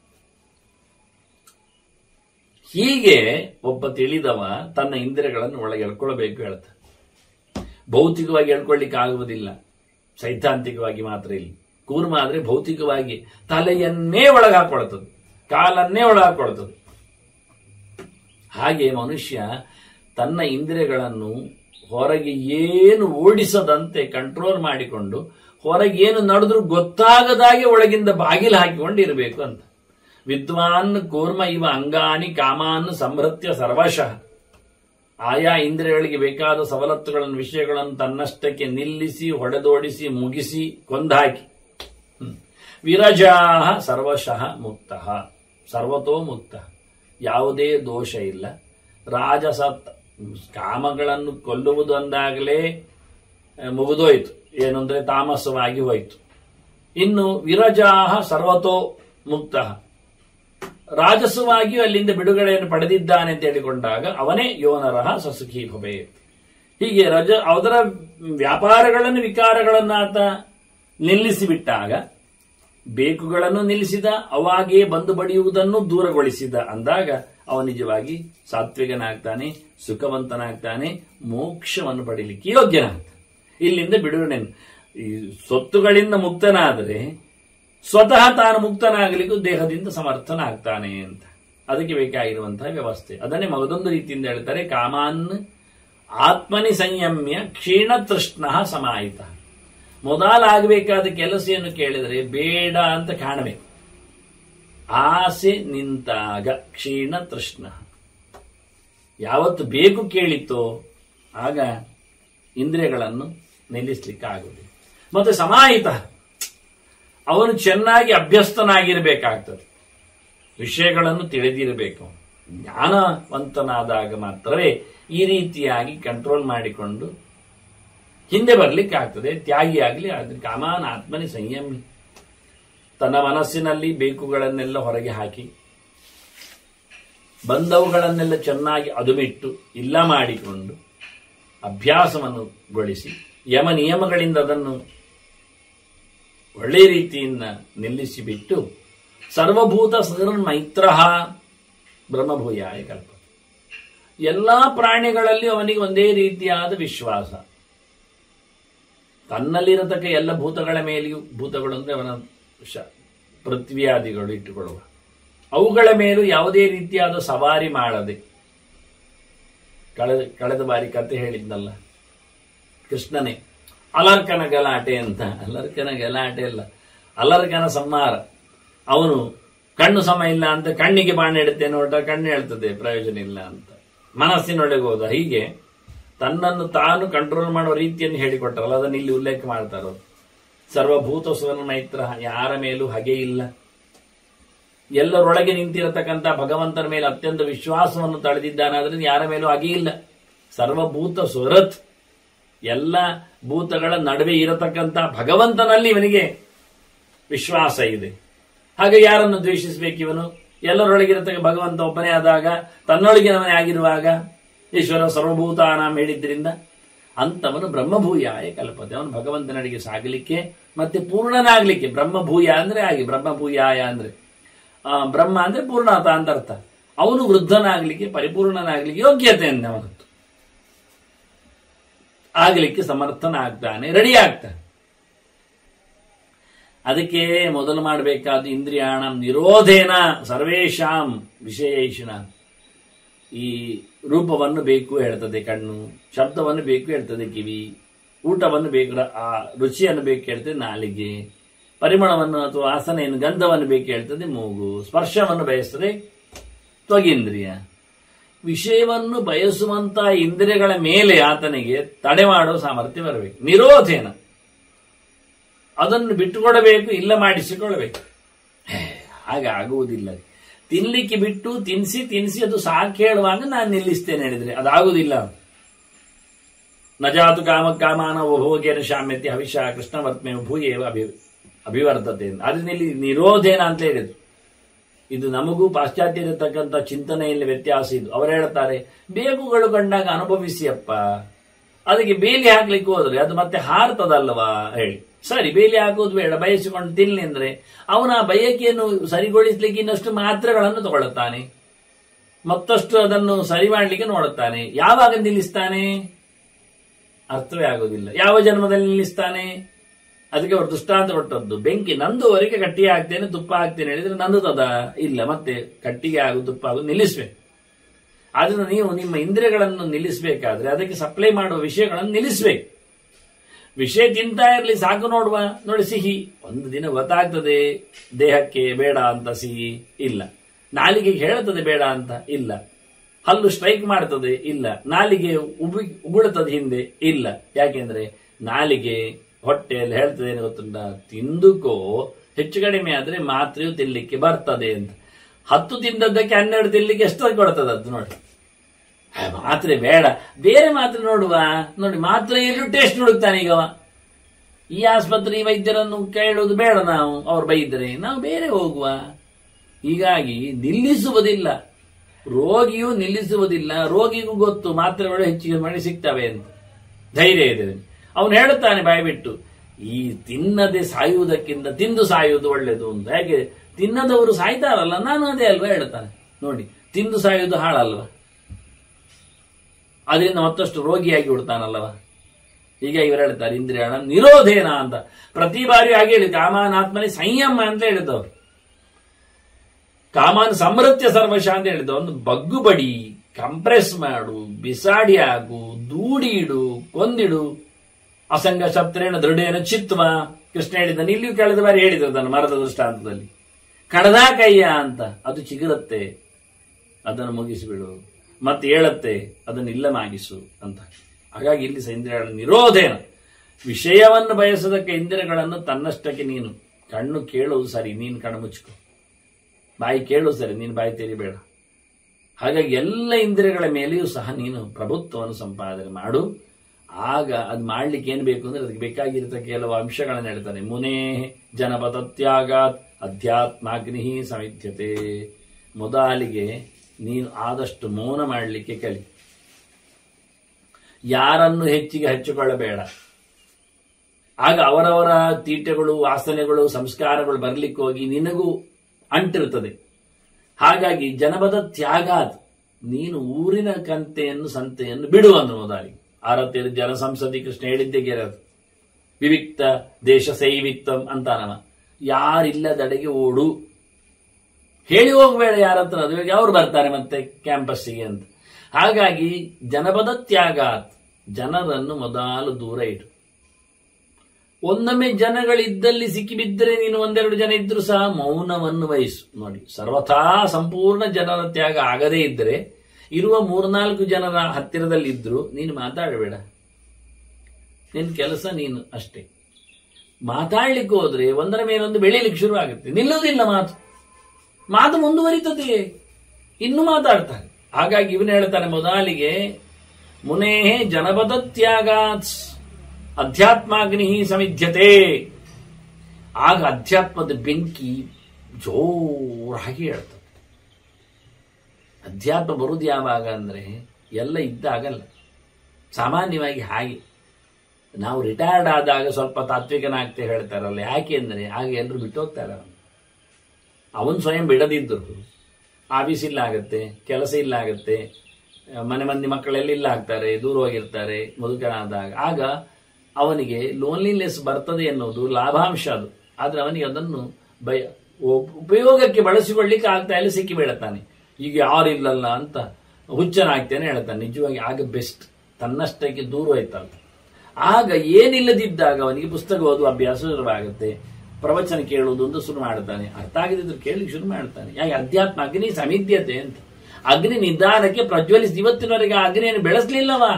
ಹೀಗೆ ಒಬ್ಬ ತಿಳಿದವ ತನ್ನ ಇಂದ್ರಿಯಗಳನ್ನು ಒಳಗೆ ಎಳ್ಕೊಳ್ಬೇಕು ಹೇಳ್ತಾನೆ ಭೌತಿಕವಾಗಿ ಎಳ್ಕೊಳ್ಳಿಕ್ಕೆ ಆಗುವುದಿಲ್ಲ ಸೈದ್ಧಾಂತಿಕವಾಗಿ ಮಾತ್ರ ಇಲ್ಲಿ ಕೂರ್ಮ ಆದ್ರೆ ಭೌತಿಕವಾಗಿ ತಲೆಯನ್ನೇ ಒಳಗೆ ಹಾಕೊಳ್ತದೆ ಕಾಲನ್ನೇ ಒಳಗೆ ಹಾಕೊಳ್ತದೆ ಹಾಗೆ ಮನುಷ್ಯ ತನ್ನ ಇಂದ್ರಿಯಗಳನ್ನು ಹೊರಗೆ ಏನು ಓಡಿಸದಂತೆ ಕಂಟ್ರೋಲ್ ಮಾಡಿಕೊಂಡು ಹೊರಗೆ ಏನು ನಡೆದ್ರೂ ಗೊತ್ತಾಗದಾಗೆ ಒಳಗಿಂದ ಬಾಗಿಲು ಹಾಕಿಕೊಂಡು ಇರಬೇಕು ಅಂತ ವಿದ್ವಾನ್ ಕೂರ್ಮ ಇವ ಅಂಗಾನಿ ಕಾಮಾನ್ ಸಂಭೃತ್ಯ ಸರ್ವಶಃ ಆಯಾ ಇಂದ್ರಿಯಗಳಿಗೆ ಬೇಕಾದ ಸವಲತ್ತುಗಳನ್ನು ವಿಷಯಗಳನ್ನು ತನ್ನಷ್ಟಕ್ಕೆ ನಿಲ್ಲಿಸಿ ಹೊಡೆದೋಡಿಸಿ ಮುಗಿಸಿ ಕೊಂದಾಕಿ ಹ್ಮ್. ವಿರಜಾಹ ಸರ್ವಶಃ ಮುಕ್ತ ಸರ್ವತೋ ಮುಕ್ತ ಯಾವುದೇ ದೋಷ ಇಲ್ಲ ರಾಜಸ ಕಾಮಗಳನ್ನು ಕೊಲ್ಲುವುದು ಅಂದಾಗಲೇ ಆ, ಮುಗಿದೋಯ್ತು ಏನಂದ್ರೆ ತಾಮಸವಾಗಿ ಹೋಯ್ತು ಇನ್ನು ವಿರಜಾಹ ಸರ್ವತೋ ಮುಕ್ತ ರಾಜಸವಾಗಿಯೂ ಅಲ್ಲಿಂದ ಬಿಡುಗಡೆಯನ್ನು ಪಡೆದಿದ್ದಾನೆ ಅಂತ ಹೇಳಿಕೊಂಡಾಗ ಅವನೇ ಯೋನರಹ ಸಸುಖಿ ಭವೆ ಹೀಗೆ ರಜ ಅದರ ವ್ಯಾಪಾರಗಳನ್ನು ವಿಕಾರಗಳನ್ನು ಆತ ನಿಲ್ಲಿಸಿಬಿಟ್ಟಾಗ ಬೇಕುಗಳನ್ನು ನಿಲ್ಲಿಸಿದ ಅವಾಗೇ ಬಂದು ಬಡಿಯುವುದನ್ನು ದೂರಗೊಳಿಸಿದ ಅಂದಾಗ ಅವನು ನಿಜವಾಗಿ ಸಾತ್ವಿಕನಾಗ್ತಾನೆ ಸುಖವಂತನಾಗ್ತಾನೆ ಮೋಕ್ಷವನ್ನು ಪಡೀಲಿಕ್ಕೆ ಯೋಗ್ಯನಾಗ್ತಾನೆ ಇಲ್ಲಿಂದ ಬಿಡುಗಡೆ ಈ ಸೊತ್ತುಗಳಿಂದ ಮುಕ್ತನಾದರೆ ಸ್ವತಃ ತಾನು ಮುಕ್ತನಾಗಲಿಕ್ಕೂ ದೇಹದಿಂದ ಸಮರ್ಥನಾಗ್ತಾನೆ ಅಂತ ಅದಕ್ಕೆ ಬೇಕಾಗಿರುವಂತಹ ವ್ಯವಸ್ಥೆ ಅದನ್ನೇ ಮಗದೊಂದು ರೀತಿಯಿಂದ ಹೇಳ್ತಾರೆ ಕಾಮಾನ್ ಆತ್ಮನಿ ಸಂಯಮ್ಯ ಕ್ಷೀಣ ತೃಷ್ಣ ಸಮಾಹಿತ ಮೊದಲಾಗಬೇಕಾದ ಕೆಲಸ ಏನು ಕೇಳಿದರೆ ಬೇಡ ಅಂತ ಕಾಣಬೇಕು ಆಸೆ ನಿಂತಾಗ ಕ್ಷೀಣ ತೃಷ್ಣ ಯಾವತ್ತು ಬೇಕು ಕೇಳಿತೋ ಆಗ ಇಂದ್ರಿಯಗಳನ್ನು ನಿಲ್ಲಿಸ್ಲಿಕ್ಕೆ ಆಗುವುದಿಲ್ಲ ಮತ್ತೆ ಸಮಾಹಿತ ಅವನು ಚೆನ್ನಾಗಿ ಅಭ್ಯಸ್ತನಾಗಿರಬೇಕಾಗ್ತದೆ ವಿಷಯಗಳನ್ನು ತಿಳಿದಿರಬೇಕು ಜ್ಞಾನವಂತನಾದಾಗ ಮಾತ್ರವೇ ಈ ರೀತಿಯಾಗಿ ಕಂಟ್ರೋಲ್ ಮಾಡಿಕೊಂಡು ಹಿಂದೆ ಬರ್ಲಿಕ್ಕೆ ಆಗ್ತದೆ ತ್ಯಾಗಿ ಆಗಲಿ ಅದ್ರ ಕಾಮಾನ ಆತ್ಮನಿ ಸಂಯಮಿ ತನ್ನ ಮನಸ್ಸಿನಲ್ಲಿ ಬೇಕುಗಳನ್ನೆಲ್ಲ ಹೊರಗೆ ಹಾಕಿ ಬಂದವುಗಳನ್ನೆಲ್ಲ ಚೆನ್ನಾಗಿ ಅದುಮಿಟ್ಟು ಇಲ್ಲ ಮಾಡಿಕೊಂಡು ಅಭ್ಯಾಸವನ್ನು ಗೊಳಿಸಿ ಯಮ ನಿಯಮಗಳಿಂದ ಅದನ್ನು ಒಳ್ಳೆ ರೀತಿಯಿಂದ ನಿಲ್ಲಿಸಿಬಿಟ್ಟು ಸರ್ವಭೂತ ಮೈತ್ರ ಬ್ರಹ್ಮಭೂಯಾಯ ಕಲ್ಪ ಎಲ್ಲಾ ಪ್ರಾಣಿಗಳಲ್ಲಿ ಅವನಿಗೆ ಒಂದೇ ರೀತಿಯಾದ ವಿಶ್ವಾಸ ತನ್ನಲ್ಲಿರತಕ್ಕ ಎಲ್ಲ ಭೂತಗಳ ಮೇಲೆಯೂ ಭೂತಗಳು ಅಂದ್ರೆ ಅವನ ಶ ಪೃಥ್ವಿಯಾದಿಗಳು ಇಟ್ಟುಕೊಳ್ಳುವ ಅವುಗಳ ಮೇಲೂ ಯಾವುದೇ ರೀತಿಯಾದ ಸವಾರಿ ಮಾಡದೆ ಕಳೆದ ಕಳೆದ ಬಾರಿ ಕತೆ ಹೇಳಿದ್ನಲ್ಲ ಕೃಷ್ಣನೇ ಅಲರ್ಕನ ಗಲಾಟೆ ಅಂತ ಅಲರ್ಕನ ಗಲಾಟೆ ಅಲ್ಲ ಅಲರ್ಕನ ಸಂಹಾರ ಅವನು ಕಣ್ಣು ಸಮ ಇಲ್ಲ ಅಂತ ಕಣ್ಣಿಗೆ ಬಾಣ ಇಡುತ್ತೆ ನೋಟ ಕಣ್ಣು ಹೇಳ್ತದೆ ಪ್ರಯೋಜನ ಇಲ್ಲ ಅಂತ ಮನಸ್ಸಿನೊಳಗೆ ಹೋದ ಹೀಗೆ ತನ್ನನ್ನು ತಾನು ಕಂಟ್ರೋಲ್ ಮಾಡುವ ರೀತಿಯನ್ನು ಹೇಳಿಕೊಟ್ರಲ್ಲ ಅದನ್ನು ಇಲ್ಲಿ ಉಲ್ಲೇಖ ಮಾಡ್ತಾರೋ ಸರ್ವಭೂತ ಸುವರ್ಣ ಮೈತ್ರ ಯಾರ ಮೇಲೂ ಹಗೆ ಇಲ್ಲ ಎಲ್ಲರೊಳಗೆ ನಿಂತಿರತಕ್ಕಂಥ ಭಗವಂತನ ಮೇಲೆ ಅತ್ಯಂತ ವಿಶ್ವಾಸವನ್ನು ತಳೆದಿದ್ದಾನಾದ್ರೆ ಯಾರ ಮೇಲೂ ಹಗೆ ಇಲ್ಲ ಸರ್ವಭೂತ ಸುರತ್ ಎಲ್ಲ ಭೂತಗಳ ನಡುವೆ ಇರತಕ್ಕಂಥ ಭಗವಂತನಲ್ಲಿ ಇವನಿಗೆ ವಿಶ್ವಾಸ ಇದೆ ಹಾಗೆ ಯಾರನ್ನು ದ್ವೇಷಿಸಬೇಕು ಇವನು ಎಲ್ಲರೊಳಗಿರತಕ್ಕ ಭಗವಂತ ಒಬ್ಬನೇ ಆದಾಗ ತನ್ನೊಳಗಿನವನೇ ಆಗಿರುವಾಗ ಈಶ್ವರ ಸರ್ವಭೂತಾನಾಮ್ ಹೇಳಿದ್ರಿಂದ ಅಂತವನು ಬ್ರಹ್ಮಭೂಯಾಯ ಕಲ್ಪತೆ ಅವನು ಭಗವಂತನಡಿಗೆ ಸಾಗಲಿಕ್ಕೆ ಮತ್ತೆ ಪೂರ್ಣನಾಗ್ಲಿಕ್ಕೆ ಬ್ರಹ್ಮಭೂಯ ಅಂದ್ರೆ ಹಾಗೆ ಬ್ರಹ್ಮಭೂಯಾಯ ಅಂದ್ರೆ ಆ, ಬ್ರಹ್ಮ ಅಂದ್ರೆ ಪೂರ್ಣತ ಅಂತ ಅರ್ಥ ಅವನು ವೃದ್ಧನಾಗ್ಲಿಕ್ಕೆ ಪರಿಪೂರ್ಣನಾಗ್ಲಿಕ್ಕೆ ಯೋಗ್ಯತೆ ಅಂತ ಅವನದ್ದು ಆಗ್ಲಿಕ್ಕೆ ಸಮರ್ಥನಾಗ್ತಾನೆ ರೆಡಿ ಆಗ್ತಾನೆ ಅದಕ್ಕೆ ಮೊದಲು ಮಾಡಬೇಕಾದ ಇಂದ್ರಿಯಾಣ ನಿರೋಧೇನ ಸರ್ವೇಶಾಂ ವಿಶೇಷಣ ಈ ರೂಪವನ್ನು ಬೇಕು ಹೇಳ್ತದೆ ಕಣ್ಣು ಶಬ್ದವನ್ನು ಬೇಕು ಹೇಳ್ತದೆ ಕಿವಿ ಊಟವನ್ನು ಬೇಕು ರ- ಆ ರುಚಿಯನ್ನು ಬೇಕು ಹೇಳ್ತದೆ ನಾಲಿಗೆ ಪರಿಮಳವನ್ನು ಅಥವಾ ವಾಸನೆಯನ್ನು ಗಂಧವನ್ನು ಬೇಕು ಹೇಳ್ತದೆ ಮೂಗು ಸ್ಪರ್ಶವನ್ನು ಬಯಸ್ತದೆ ತ್ವಗೇಂದ್ರಿಯ ವಿಷಯವನ್ನು ಬಯಸುವಂತ ಇಂದ್ರಿಯಗಳ ಮೇಲೆ ಆತನಿಗೆ ತಡೆ ಮಾಡುವ ಸಾಮರ್ಥ್ಯ ಬರಬೇಕು ನಿರೋಧೇನ ಅದನ್ನು ಬಿಟ್ಟುಕೊಡಬೇಕು ಇಲ್ಲ ಮಾಡಿಸಿಕೊಳ್ಳಬೇಕು ಹೇ, ಹಾಗೆ ಆಗುವುದಿಲ್ಲ ತಿನ್ಲಿಕ್ಕೆ ಬಿಟ್ಟು ತಿನ್ಸಿ ತಿನ್ಸಿ ಅದು ಸಾಕು ಹೇಳುವಾಗ ನಾನು ನಿಲ್ಲಿಸ್ತೇನೆ ಹೇಳಿದ್ರೆ ಅದಾಗುವುದಿಲ್ಲ ನಜಾತು ಕಾಮ ಕಾಮಾನ ಭೋಗೇನ ಶಾಮ್ಯತೆ ಹವಿಷ ಕೃಷ್ಣ ವರ್ತ್ಮೆ ಭೂಯೇವ ಅಭಿ ಅಭಿವರ್ಧತೆ ಅಂತ ಅದನ್ನ ಇಲ್ಲಿ ನಿರೋಧೇನ ಅಂತ ಹೇಳಿದ್ರು ಇದು ನಮಗೂ ಪಾಶ್ಚಾತ್ಯರಿರ್ತಕ್ಕಂಥ ಚಿಂತನೆಯಲ್ಲಿ ವ್ಯತ್ಯಾಸ ಇದು ಅವರು ಹೇಳ್ತಾರೆ ಬೇಗುಗಳು ಕಂಡಾಗ ಅನುಭವಿಸಿಯಪ್ಪ ಅದಕ್ಕೆ ಬೇಲಿ ಹಾಕ್ಲಿಕ್ಕೆ ಹೋದ್ರೆ ಅದು ಮತ್ತೆ ಹಾರ್ತದಲ್ವಾ ಹೇಳಿ ಸರಿ ಬೇಲಿ ಹಾಕೋದು ಬೇಡ ಬಯಸಿಕೊಂಡು ತಿನ್ಲಿ ಅಂದ್ರೆ ಅವನ ಆ ಬಯಕೆಯನ್ನು ಸರಿಗೊಳಿಸ್ಲಿಕ್ಕೆ ಇನ್ನಷ್ಟು ಮಾತ್ರೆಗಳನ್ನು ತಗೊಳ್ಳುತ್ತಾನೆ ಮತ್ತಷ್ಟು ಅದನ್ನು ಸರಿ ಮಾಡಲಿಕ್ಕೆ ನೋಡುತ್ತಾನೆ ಯಾವಾಗ ನಿಲ್ಲಿಸ್ತಾನೆ ಅರ್ಥವೇ ಆಗೋದಿಲ್ಲ ಯಾವ ಜನ್ಮದಲ್ಲಿ ನಿಲ್ಲಿಸ್ತಾನೆ ಅದಕ್ಕೆ ಅವರು ದೃಷ್ಟಾಂತ ಕೊಟ್ಟದ್ದು ಬೆಂಕಿ ನಂದುವರೆಗೆ ಕಟ್ಟಿಗೆ ಹಾಕ್ತೇನೆ ತುಪ್ಪ ಹಾಕ್ತೇನೆ ಹೇಳಿದ್ರೆ ನಂದುತ್ತದ ಇಲ್ಲ ಮತ್ತೆ ಕಟ್ಟಿಗೆ ಆಗು ತುಪ್ಪ ಆಗು ನಿಲ್ಲಿಸ್ಬೇಕು ಆದ್ರಿಂದ ನೀವು ನಿಮ್ಮ ಇಂದ್ರಿಯಗಳನ್ನು ನಿಲ್ಲಿಸಬೇಕಾದ್ರೆ ಅದಕ್ಕೆ ಸಪ್ಲೈ ಮಾಡುವ ವಿಷಯಗಳನ್ನು ನಿಲ್ಲಿಸಬೇಕು ವಿಷಯ ತಿಂತಾ ಇರಲಿ ಸಾಕು ನೋಡುವ ನೋಡಿ ಸಿಹಿ ಒಂದು ದಿನ ಗೊತ್ತಾಗ್ತದೆ ದೇಹಕ್ಕೆ ಬೇಡ ಅಂತ ಸಿಹಿ ಇಲ್ಲ ನಾಲಿಗೆ ಹೇಳ್ತದೆ ಬೇಡ ಅಂತ ಇಲ್ಲ ಹಲ್ಲು ಸ್ಟ್ರೈಕ್ ಮಾಡ್ತದೆ ಇಲ್ಲ ನಾಲಿಗೆ ಉಬಿ ಉಗುಳುತ್ತದೆ ಹಿಂದೆ ಇಲ್ಲ ಯಾಕೆಂದ್ರೆ ನಾಲಿಗೆ ಹೊಟ್ಟೆಯಲ್ಲಿ ಹೇಳ್ತದೆ ಏನು ಗೊತ್ತುಂಟ ತಿಂದುಕೋ ಹೆಚ್ಚು ಕಡಿಮೆ ಆದ್ರೆ ಮಾತ್ರೆಯು ತಿನ್ಲಿಕ್ಕೆ ಬರ್ತದೆ ಅಂತ ಹತ್ತು ತಿಂದದ್ದಕ್ಕೆ ಹನ್ನೆರಡು ತಿನ್ಲಿಕ್ಕೆ ಎಷ್ಟು ಕೊಡ್ತದೆ ಅದು ನೋಡಿ ಆ, ಮಾತ್ರೆ ಬೇಡ ಬೇರೆ ಮಾತ್ರೆ ನೋಡುವ ನೋಡಿ ಮಾತ್ರೆಯಲ್ಲೂ ಟೇಸ್ಟ್ ನೋಡುತ್ತಾನೆ ಈಗ ಅವ. ಈ ಆಸ್ಪತ್ರೆ ಈ ವೈದ್ಯರನ್ನು ಕೇಳುವುದು ಬೇಡ ನಾವು ಅವ್ರು ಬೈದ್ರೆ ನಾವು ಬೇರೆ ಹೋಗುವ ಹೀಗಾಗಿ ನಿಲ್ಲಿಸುವುದಿಲ್ಲ ರೋಗಿಯು ನಿಲ್ಲಿಸುವುದಿಲ್ಲ ರೋಗಿಗೂ ಗೊತ್ತು ಮಾತ್ರೆಗಳು ಹೆಚ್ಚಿಗೆ ಮಾಡಿ ಸಿಗ್ತವೆ ಅಂತ ಧೈರ್ಯ ಇದೆ ಅವನು ಹೇಳುತ್ತಾನೆ ಬಾಯ್ಬಿಟ್ಟು ಈ ತಿನ್ನದೆ ಸಾಯುವುದಕ್ಕಿಂತ ತಿಂದು ಸಾಯುವುದು ಒಳ್ಳೆಯದು ಅಂತ ಯಾಕೆ ತಿನ್ನದವರು ಸಾಯ್ತಾರಲ್ಲ ನಾನು ಅದೇ ಅಲ್ವಾ ಹೇಳ್ತಾನೆ ನೋಡಿ ತಿಂದು ಸಾಯುವುದು ಹಾಳಲ್ವಾ ಅದರಿಂದ ಮತ್ತಷ್ಟು ರೋಗಿಯಾಗಿ ಬಿಡ್ತಾನಲ್ಲವ ಈಗ ಇವರು ಹೇಳ್ತಾರೆ ಇಂದ್ರಿಯಣ ನಿರೋಧೇನ ಅಂತ ಪ್ರತಿ ಬಾರಿ ಹಾಗೆ ಹೇಳಿ ಕಾಮಾನಾತ್ಮನಿ ಸಂಯಮ ಅಂತ ಹೇಳಿದವರು ಕಾಮಾನ್ ಸಮೃತ್ಯ ಸರ್ವಶ ಅಂತ ಹೇಳಿದ ಒಂದು ಬಗ್ಗು ಬಡಿ ಕಂಪ್ರೆಸ್ ಮಾಡು ಬಿಸಾಡಿ ಹಾಕು ದೂಡಿ ಇಡು ಕೊಂದಿಡು ಅಸಂಗ ಶಬ್ದ್ರೇಣ ದೃಢೇನ ಚಿತ್ವ ಕೃಷ್ಣ ಹೇಳಿದ್ದಾನೆ ಇಲ್ಲಿಯೂ ಕಳೆದ ಬಾರಿ ಹೇಳಿದ್ರು ಅದನ್ನು ಮರದ ದೃಷ್ಟಾಂತದಲ್ಲಿ ಕಡದ ಕೈಯ ಅಂತ ಅದು ಚಿಗುರತ್ತೆ ಅದನ್ನು ಮುಗಿಸಿಬಿಡು ಮತ್ತೆ ಹೇಳತ್ತೆ ಅದನ್ನು ಇಲ್ಲಮಾಗಿಸು ಅಂತ ಹಾಗಾಗಿ ಇಲ್ಲಿ ಸಹ ಇಂದ್ರಿಯಗಳ ನಿರೋಧೇನ ವಿಷಯವನ್ನು ಬಯಸೋದಕ್ಕೆ ಇಂದ್ರಿಯಗಳನ್ನು ತನ್ನಷ್ಟಕ್ಕೆ ನೀನು ಕಣ್ಣು ಕೇಳುವುದು ಸರಿ ನೀನು ಕಣ್ಣು ಮುಚ್ಕೊ ಬಾಯಿ ಕೇಳು ಸರಿ ನೀನು ಬಾಯಿ ತೆರಿಬೇಡ ಹಾಗಾಗಿ ಎಲ್ಲ ಇಂದ್ರಿಯಗಳ ಮೇಲೆಯೂ ಸಹ ನೀನು ಪ್ರಭುತ್ವವನ್ನು ಸಂಪಾದನೆ ಮಾಡು ಆಗ ಅದು ಮಾಡ್ಲಿಕ್ಕೆ ಏನು ಬೇಕು ಅಂದ್ರೆ ಅದಕ್ಕೆ ಬೇಕಾಗಿರತಕ್ಕ ಕೆಲವು ಅಂಶಗಳನ್ನು ಹೇಳ್ತಾನೆ ಮುನೇ ಜನಪದ ತ್ಯಾಗಾತ್ ಅಧ್ಯಾತ್ಮಾಗ್ನಿ ಸಮಿಧ್ಯತೆ ಮೊದಲಿಗೆ ನೀನು ಆದಷ್ಟು ಮೌನ ಮಾಡಲಿಕ್ಕೆ ಕಲಿ ಯಾರನ್ನು ಹೆಚ್ಚಿಗೆ ಹಚ್ಚಿಕೊಳ್ಳಬೇಡ ಆಗ ಅವರವರ ತೀಟೆಗಳು ವಾಸನೆಗಳು ಸಂಸ್ಕಾರಗಳು ಬರ್ಲಿಕ್ಕೆ ಹೋಗಿ ನಿನಗೂ ಅಂಟಿರ್ತದೆ ಹಾಗಾಗಿ ಜನಪದ ತ್ಯಾಗಾತ್ ನೀನು ಊರಿನ ಕಂತೆಯನ್ನು ಸಂತೆಯನ್ನು ಬಿಡು ಅಂದ್ರು ಮೊದಲಿಗೆ ಆರತಿಯಲ್ಲಿ ಜನಸಂಸದಿ ಕೃಷ್ಣ ಹೇಳಿದ್ದೇ ಗೆರದು ವಿವಿಕ್ತ ದೇಶ ಸೈವಿಕ್ತಂ ಅಂತಾನವ ಯಾರಿಲ್ಲದಡೆಗೆ ಓಡು ಹೇಳಿ ಹೋಗಬೇಡ ಯಾರ ಹತ್ರ ಅದು ಇವಾಗ ಅವ್ರು ಬರ್ತಾರೆ ಮತ್ತೆ ಕ್ಯಾಂಪಸ್ಸಿಗೆ ಅಂತ ಹಾಗಾಗಿ ಜನಪದ ತ್ಯಾಗಾತ್ ಜನರನ್ನು ಮೊದಲು ದೂರ ಇಡು ಒಂದೊಮ್ಮೆ ಜನಗಳಿದ್ದಲ್ಲಿ ಸಿಕ್ಕಿಬಿದ್ದರೆ ನೀನು ಒಂದೆರಡು ಜನ ಇದ್ರು ಸಹ ಮೌನವನ್ನು ವಹಿಸು ನೋಡಿ ಸರ್ವಥಾ ಸಂಪೂರ್ಣ ಜನರ ತ್ಯಾಗ ಆಗದೇ ಇದ್ದರೆ ಇರುವ ಮೂರ್ನಾಲ್ಕು ಜನರ ಹತ್ತಿರದಲ್ಲಿ ಇದ್ರು ನೀನು ಮಾತಾಡಬೇಡ ನಿನ್ನ ಕೆಲಸ ನೀನು ಅಷ್ಟೇ ಮಾತಾಡ್ಲಿಕ್ಕೆ ಹೋದ್ರೆ ಒಂದರ ಮೇಲೊಂದು ಬೆಳೀಲಿಕ್ಕೆ ಶುರು ಆಗುತ್ತೆ ನಿಲ್ಲುವುದಿಲ್ಲ ಮಾತು ಮಾತು ಮುಂದುವರಿತದೆ ಇನ್ನು ಮಾತಾಡ್ತಾನೆ ಹಾಗಾಗಿ ಇವನು ಹೇಳ್ತಾನೆ ಮೊದಲಿಗೆ ಮುನೇ ಜನಪದ ತ್ಯಾಗಾತ್ ಅಧ್ಯಾತ್ಮಾಗ್ನಿ ಸಮಿಧ್ಯತೆ ಆಗ ಅಧ್ಯಾತ್ಮದ ಬೆಂಕಿ ಜೋರಾಗಿ ಹೇಳ್ತದೆ ಅಧ್ಯಾತ್ಮ ಬರುವುದು ಯಾವಾಗ ಅಂದ್ರೆ ಎಲ್ಲ ಇದ್ದಾಗಲ್ಲ ಸಾಮಾನ್ಯವಾಗಿ ಹಾಗೆ ನಾವು ರಿಟೈರ್ಡ್ ಆದಾಗ ಸ್ವಲ್ಪ ತಾತ್ವಿಕನಾಗ್ತೇ ಹೇಳ್ತಾರಲ್ಲ ಯಾಕೆ ಅಂದ್ರೆ ಆಗ ಎಲ್ಲರೂ ಬಿಟ್ಟು ಹೋಗ್ತಾರೆ ಅವನು ಅವನು ಸ್ವಯಂ ಬಿಡದಿದ್ದರು ಆಫೀಸ್ ಇಲ್ಲ ಆಗತ್ತೆ ಕೆಲಸ ಇಲ್ಲ ಆಗತ್ತೆ ಮನೆ ಮಂದಿ ಮಕ್ಕಳೆಲ್ಲ ಇಲ್ಲ ಆಗ್ತಾರೆ ದೂರ ಹೋಗಿರ್ತಾರೆ ಮುದುಕನಾದಾಗ ಆಗ ಅವನಿಗೆ ಲೋನ್ಲಿನೆಸ್ ಬರ್ತದೆ ಎನ್ನುವುದು ಲಾಭಾಂಶ ಅದು ಆದ್ರೆ ಅವನಿಗೆ ಅದನ್ನು ಬಯ ಉಪ್- ಉಪಯೋಗಕ್ಕೆ ಬಳಸಿಕೊಳ್ಳಿಕ್ಕೆ ಆಗ್ತಾ ಇಲ್ಲ ಸಿಕ್ಕಿ ಬೀಳುತ್ತಾನೆ ಈಗ ಯಾರಿಲ್ಲಲ್ಲ ಅಂತ ಹುಚ್ಚನಾಗ್ತೇನೆ ಹೇಳ್ತಾನೆ ನಿಜವಾಗಿ ಆಗ ಬೆಸ್ಟ್ ತನ್ನಷ್ಟಕ್ಕೆ ದೂರ ಹೋಯ್ತಲ್ಲ ಆಗ ಏನಿಲ್ಲದಿದ್ದಾಗ ಅವನಿಗೆ ಪುಸ್ತಕ ಓದುವ ಅಭ್ಯಾಸ ಶುರುವಾಗುತ್ತೆ ಪ್ರವಚನ ಕೇಳುವುದು ಅಂತ ಶುರು ಮಾಡ್ತಾನೆ ಅರ್ಥ ಆಗದಿದ್ರು ಕೇಳಲಿಕ್ಕೆ ಶುರು ಮಾಡ್ತಾನೆ ಯಾಕೆ ಅಧ್ಯಾತ್ಮ ಅಗ್ನಿ ಸಮಿದ್ಯತೆ ಅಂತ ಅಗ್ನಿ ನಿಧಾನಕ್ಕೆ ಪ್ರಜ್ವಲಿಸಿ ಇವತ್ತಿನವರೆಗೆ ಆ ಅಗ್ನಿಯನ್ನು ಬೆಳೆಸಲಿಲ್ಲವಾ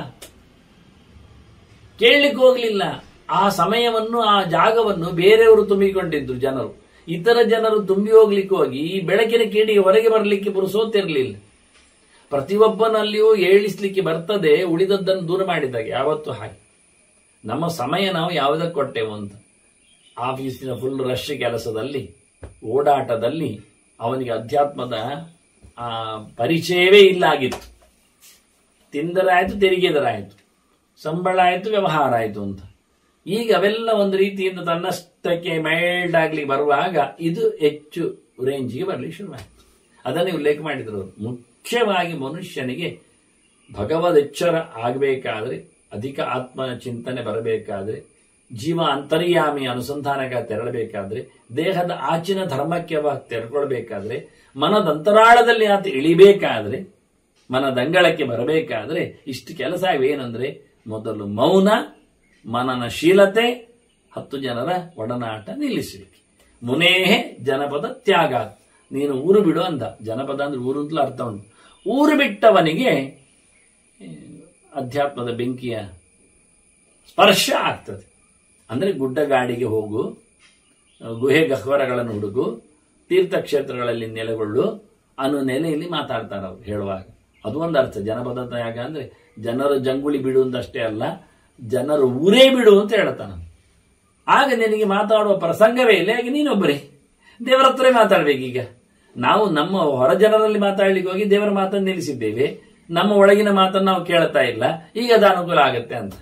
ಕೇಳಲಿಕ್ಕೆ ಹೋಗ್ಲಿಲ್ಲ ಆ ಸಮಯವನ್ನು ಆ ಜಾಗವನ್ನು ಬೇರೆಯವರು ತುಂಬಿಕೊಂಡಿದ್ರು ಜನರು ಇತರ ಜನರು ತುಂಬಿ ಹೋಗ್ಲಿಕ್ಕೆ ಹೋಗಿ ಈ ಬೆಳಕಿನ ಕಿಡಿಗೆ ಹೊರಗೆ ಬರಲಿಕ್ಕೆ ಪುರುಸೋತಿರ್ಲಿಲ್ಲ ಪ್ರತಿಯೊಬ್ಬನಲ್ಲಿಯೂ ಏಳಿಸ್ಲಿಕ್ಕೆ ಬರ್ತದೆ ಉಳಿದದ್ದನ್ನು ದೂರ ಮಾಡಿದಾಗ ಯಾವತ್ತೂ ಹಾಗೆ ನಮ್ಮ ಸಮಯ ನಾವು ಯಾವುದಕ್ಕೆ ಕೊಟ್ಟೆವು ಅಂತ ಆಫೀಸಿನ ಫುಲ್ ರಶ್ ಕೆಲಸದಲ್ಲಿ ಓಡಾಟದಲ್ಲಿ ಅವನಿಗೆ ಅಧ್ಯಾತ್ಮದ ಆ, ಪರಿಚಯವೇ ಇಲ್ಲ ಆಗಿತ್ತು ತಿಂದರಾಯ್ತು ತೆರಿಗೆದರಾಯ್ತು ಸಂಬಳ ಆಯ್ತು ವ್ಯವಹಾರ ಆಯ್ತು ಅಂತ ಈಗ ಅವೆಲ್ಲ ಒಂದು ರೀತಿಯಿಂದ ತನ್ನಷ್ಟಕ್ಕೆ ಮೈಲ್ಡ್ ಆಗ್ಲಿಕ್ಕೆ ಬರುವಾಗ ಇದು ಹೆಚ್ಚು ರೇಂಜಿಗೆ ಬರಲಿಕ್ಕೆ ಶುರುವಾಯಿತು ಅದನ್ನೇ ಉಲ್ಲೇಖ ಮಾಡಿದ್ರು ಅವರು ಮುಖ್ಯವಾಗಿ ಮನುಷ್ಯನಿಗೆ ಭಗವದ್ ಎಚ್ಚರ ಆಗಬೇಕಾದ್ರೆ ಅಧಿಕ ಆತ್ಮ ಚಿಂತನೆ ಬರಬೇಕಾದ್ರೆ ಜೀವ ಅಂತರ್ಯಾಮಿ ಅನುಸಂಧಾನಕ್ಕೆ ತೆರಳಬೇಕಾದ್ರೆ ದೇಹದ ಆಚಿನ ಧರ್ಮಕ್ಕೆ ಅವ ತೆರ್ಕೊಳ್ಬೇಕಾದ್ರೆ ಮನದಂತರಾಳದಲ್ಲಿ ಆತ ಇಳಿಬೇಕಾದ್ರೆ ಮನದಂಗಳಕ್ಕೆ ಬರಬೇಕಾದ್ರೆ ಇಷ್ಟು ಕೆಲಸ ಏನಂದ್ರೆ ಮೊದಲು ಮೌನ ಮನನಶೀಲತೆ ಹತ್ತು ಜನರ ಒಡನಾಟ ನಿಲ್ಲಿಸಲಿಕ್ಕೆ ಮುನೇಹೆ ಜನಪದ ತ್ಯಾಗ ನೀನು ಊರು ಬಿಡು ಅಂದ ಜನಪದ ಅಂದ್ರೆ ಊರು ಅಂತಲೂ ಅರ್ಥ ಉಂಟು ಊರು ಬಿಟ್ಟವನಿಗೆ ಏ, ಅಧ್ಯಾತ್ಮದ ಬೆಂಕಿಯ ಸ್ಪರ್ಶ ಆಗ್ತದೆ ಅಂದ್ರೆ ಗುಡ್ಡಗಾಡಿಗೆ ಹೋಗು ಗುಹೆ ಗಹ್ವರಗಳನ್ನು ಹುಡುಗು ತೀರ್ಥಕ್ಷೇತ್ರಗಳಲ್ಲಿ ನೆಲೆಗೊಳ್ಳು ಅನ್ನೋ ನೆಲೆಯಲ್ಲಿ ಮಾತಾಡ್ತಾರೆ ಅವ್ರು ಹೇಳುವಾಗ ಅದು ಒಂದು ಅರ್ಥ ಜನಪದ ತ್ಯಾಗ ಅಂದ್ರೆ ಜನರು ಜಂಗುಳಿ ಬಿಡು ಅಂತಷ್ಟೇ ಅಲ್ಲ ಜನರು ಊರೇ ಬಿಡು ಅಂತ ಹೇಳ್ತಾನ ಆಗ ನಿನಗೆ ಮಾತಾಡುವ ಪ್ರಸಂಗವೇ ಇಲ್ಲ ಹಾಗೆ ನೀನೊಬ್ಬರೇ ದೇವರ ಹತ್ರ ಮಾತಾಡ್ಬೇಕೀಗ ನಾವು ನಮ್ಮ ಹೊರ ಜನರಲ್ಲಿ ಮಾತಾಡ್ಲಿಕ್ಕೆ ಹೋಗಿ ದೇವರ ಮಾತನ್ನು ನಿಲ್ಲಿಸಿದ್ದೇವೆ ನಮ್ಮ ಒಳಗಿನ ಮಾತನ್ನು ನಾವು ಕೇಳ್ತಾ ಇಲ್ಲ ಈಗ ಅದು ಅನುಕೂಲ ಆಗತ್ತೆ ಅಂತ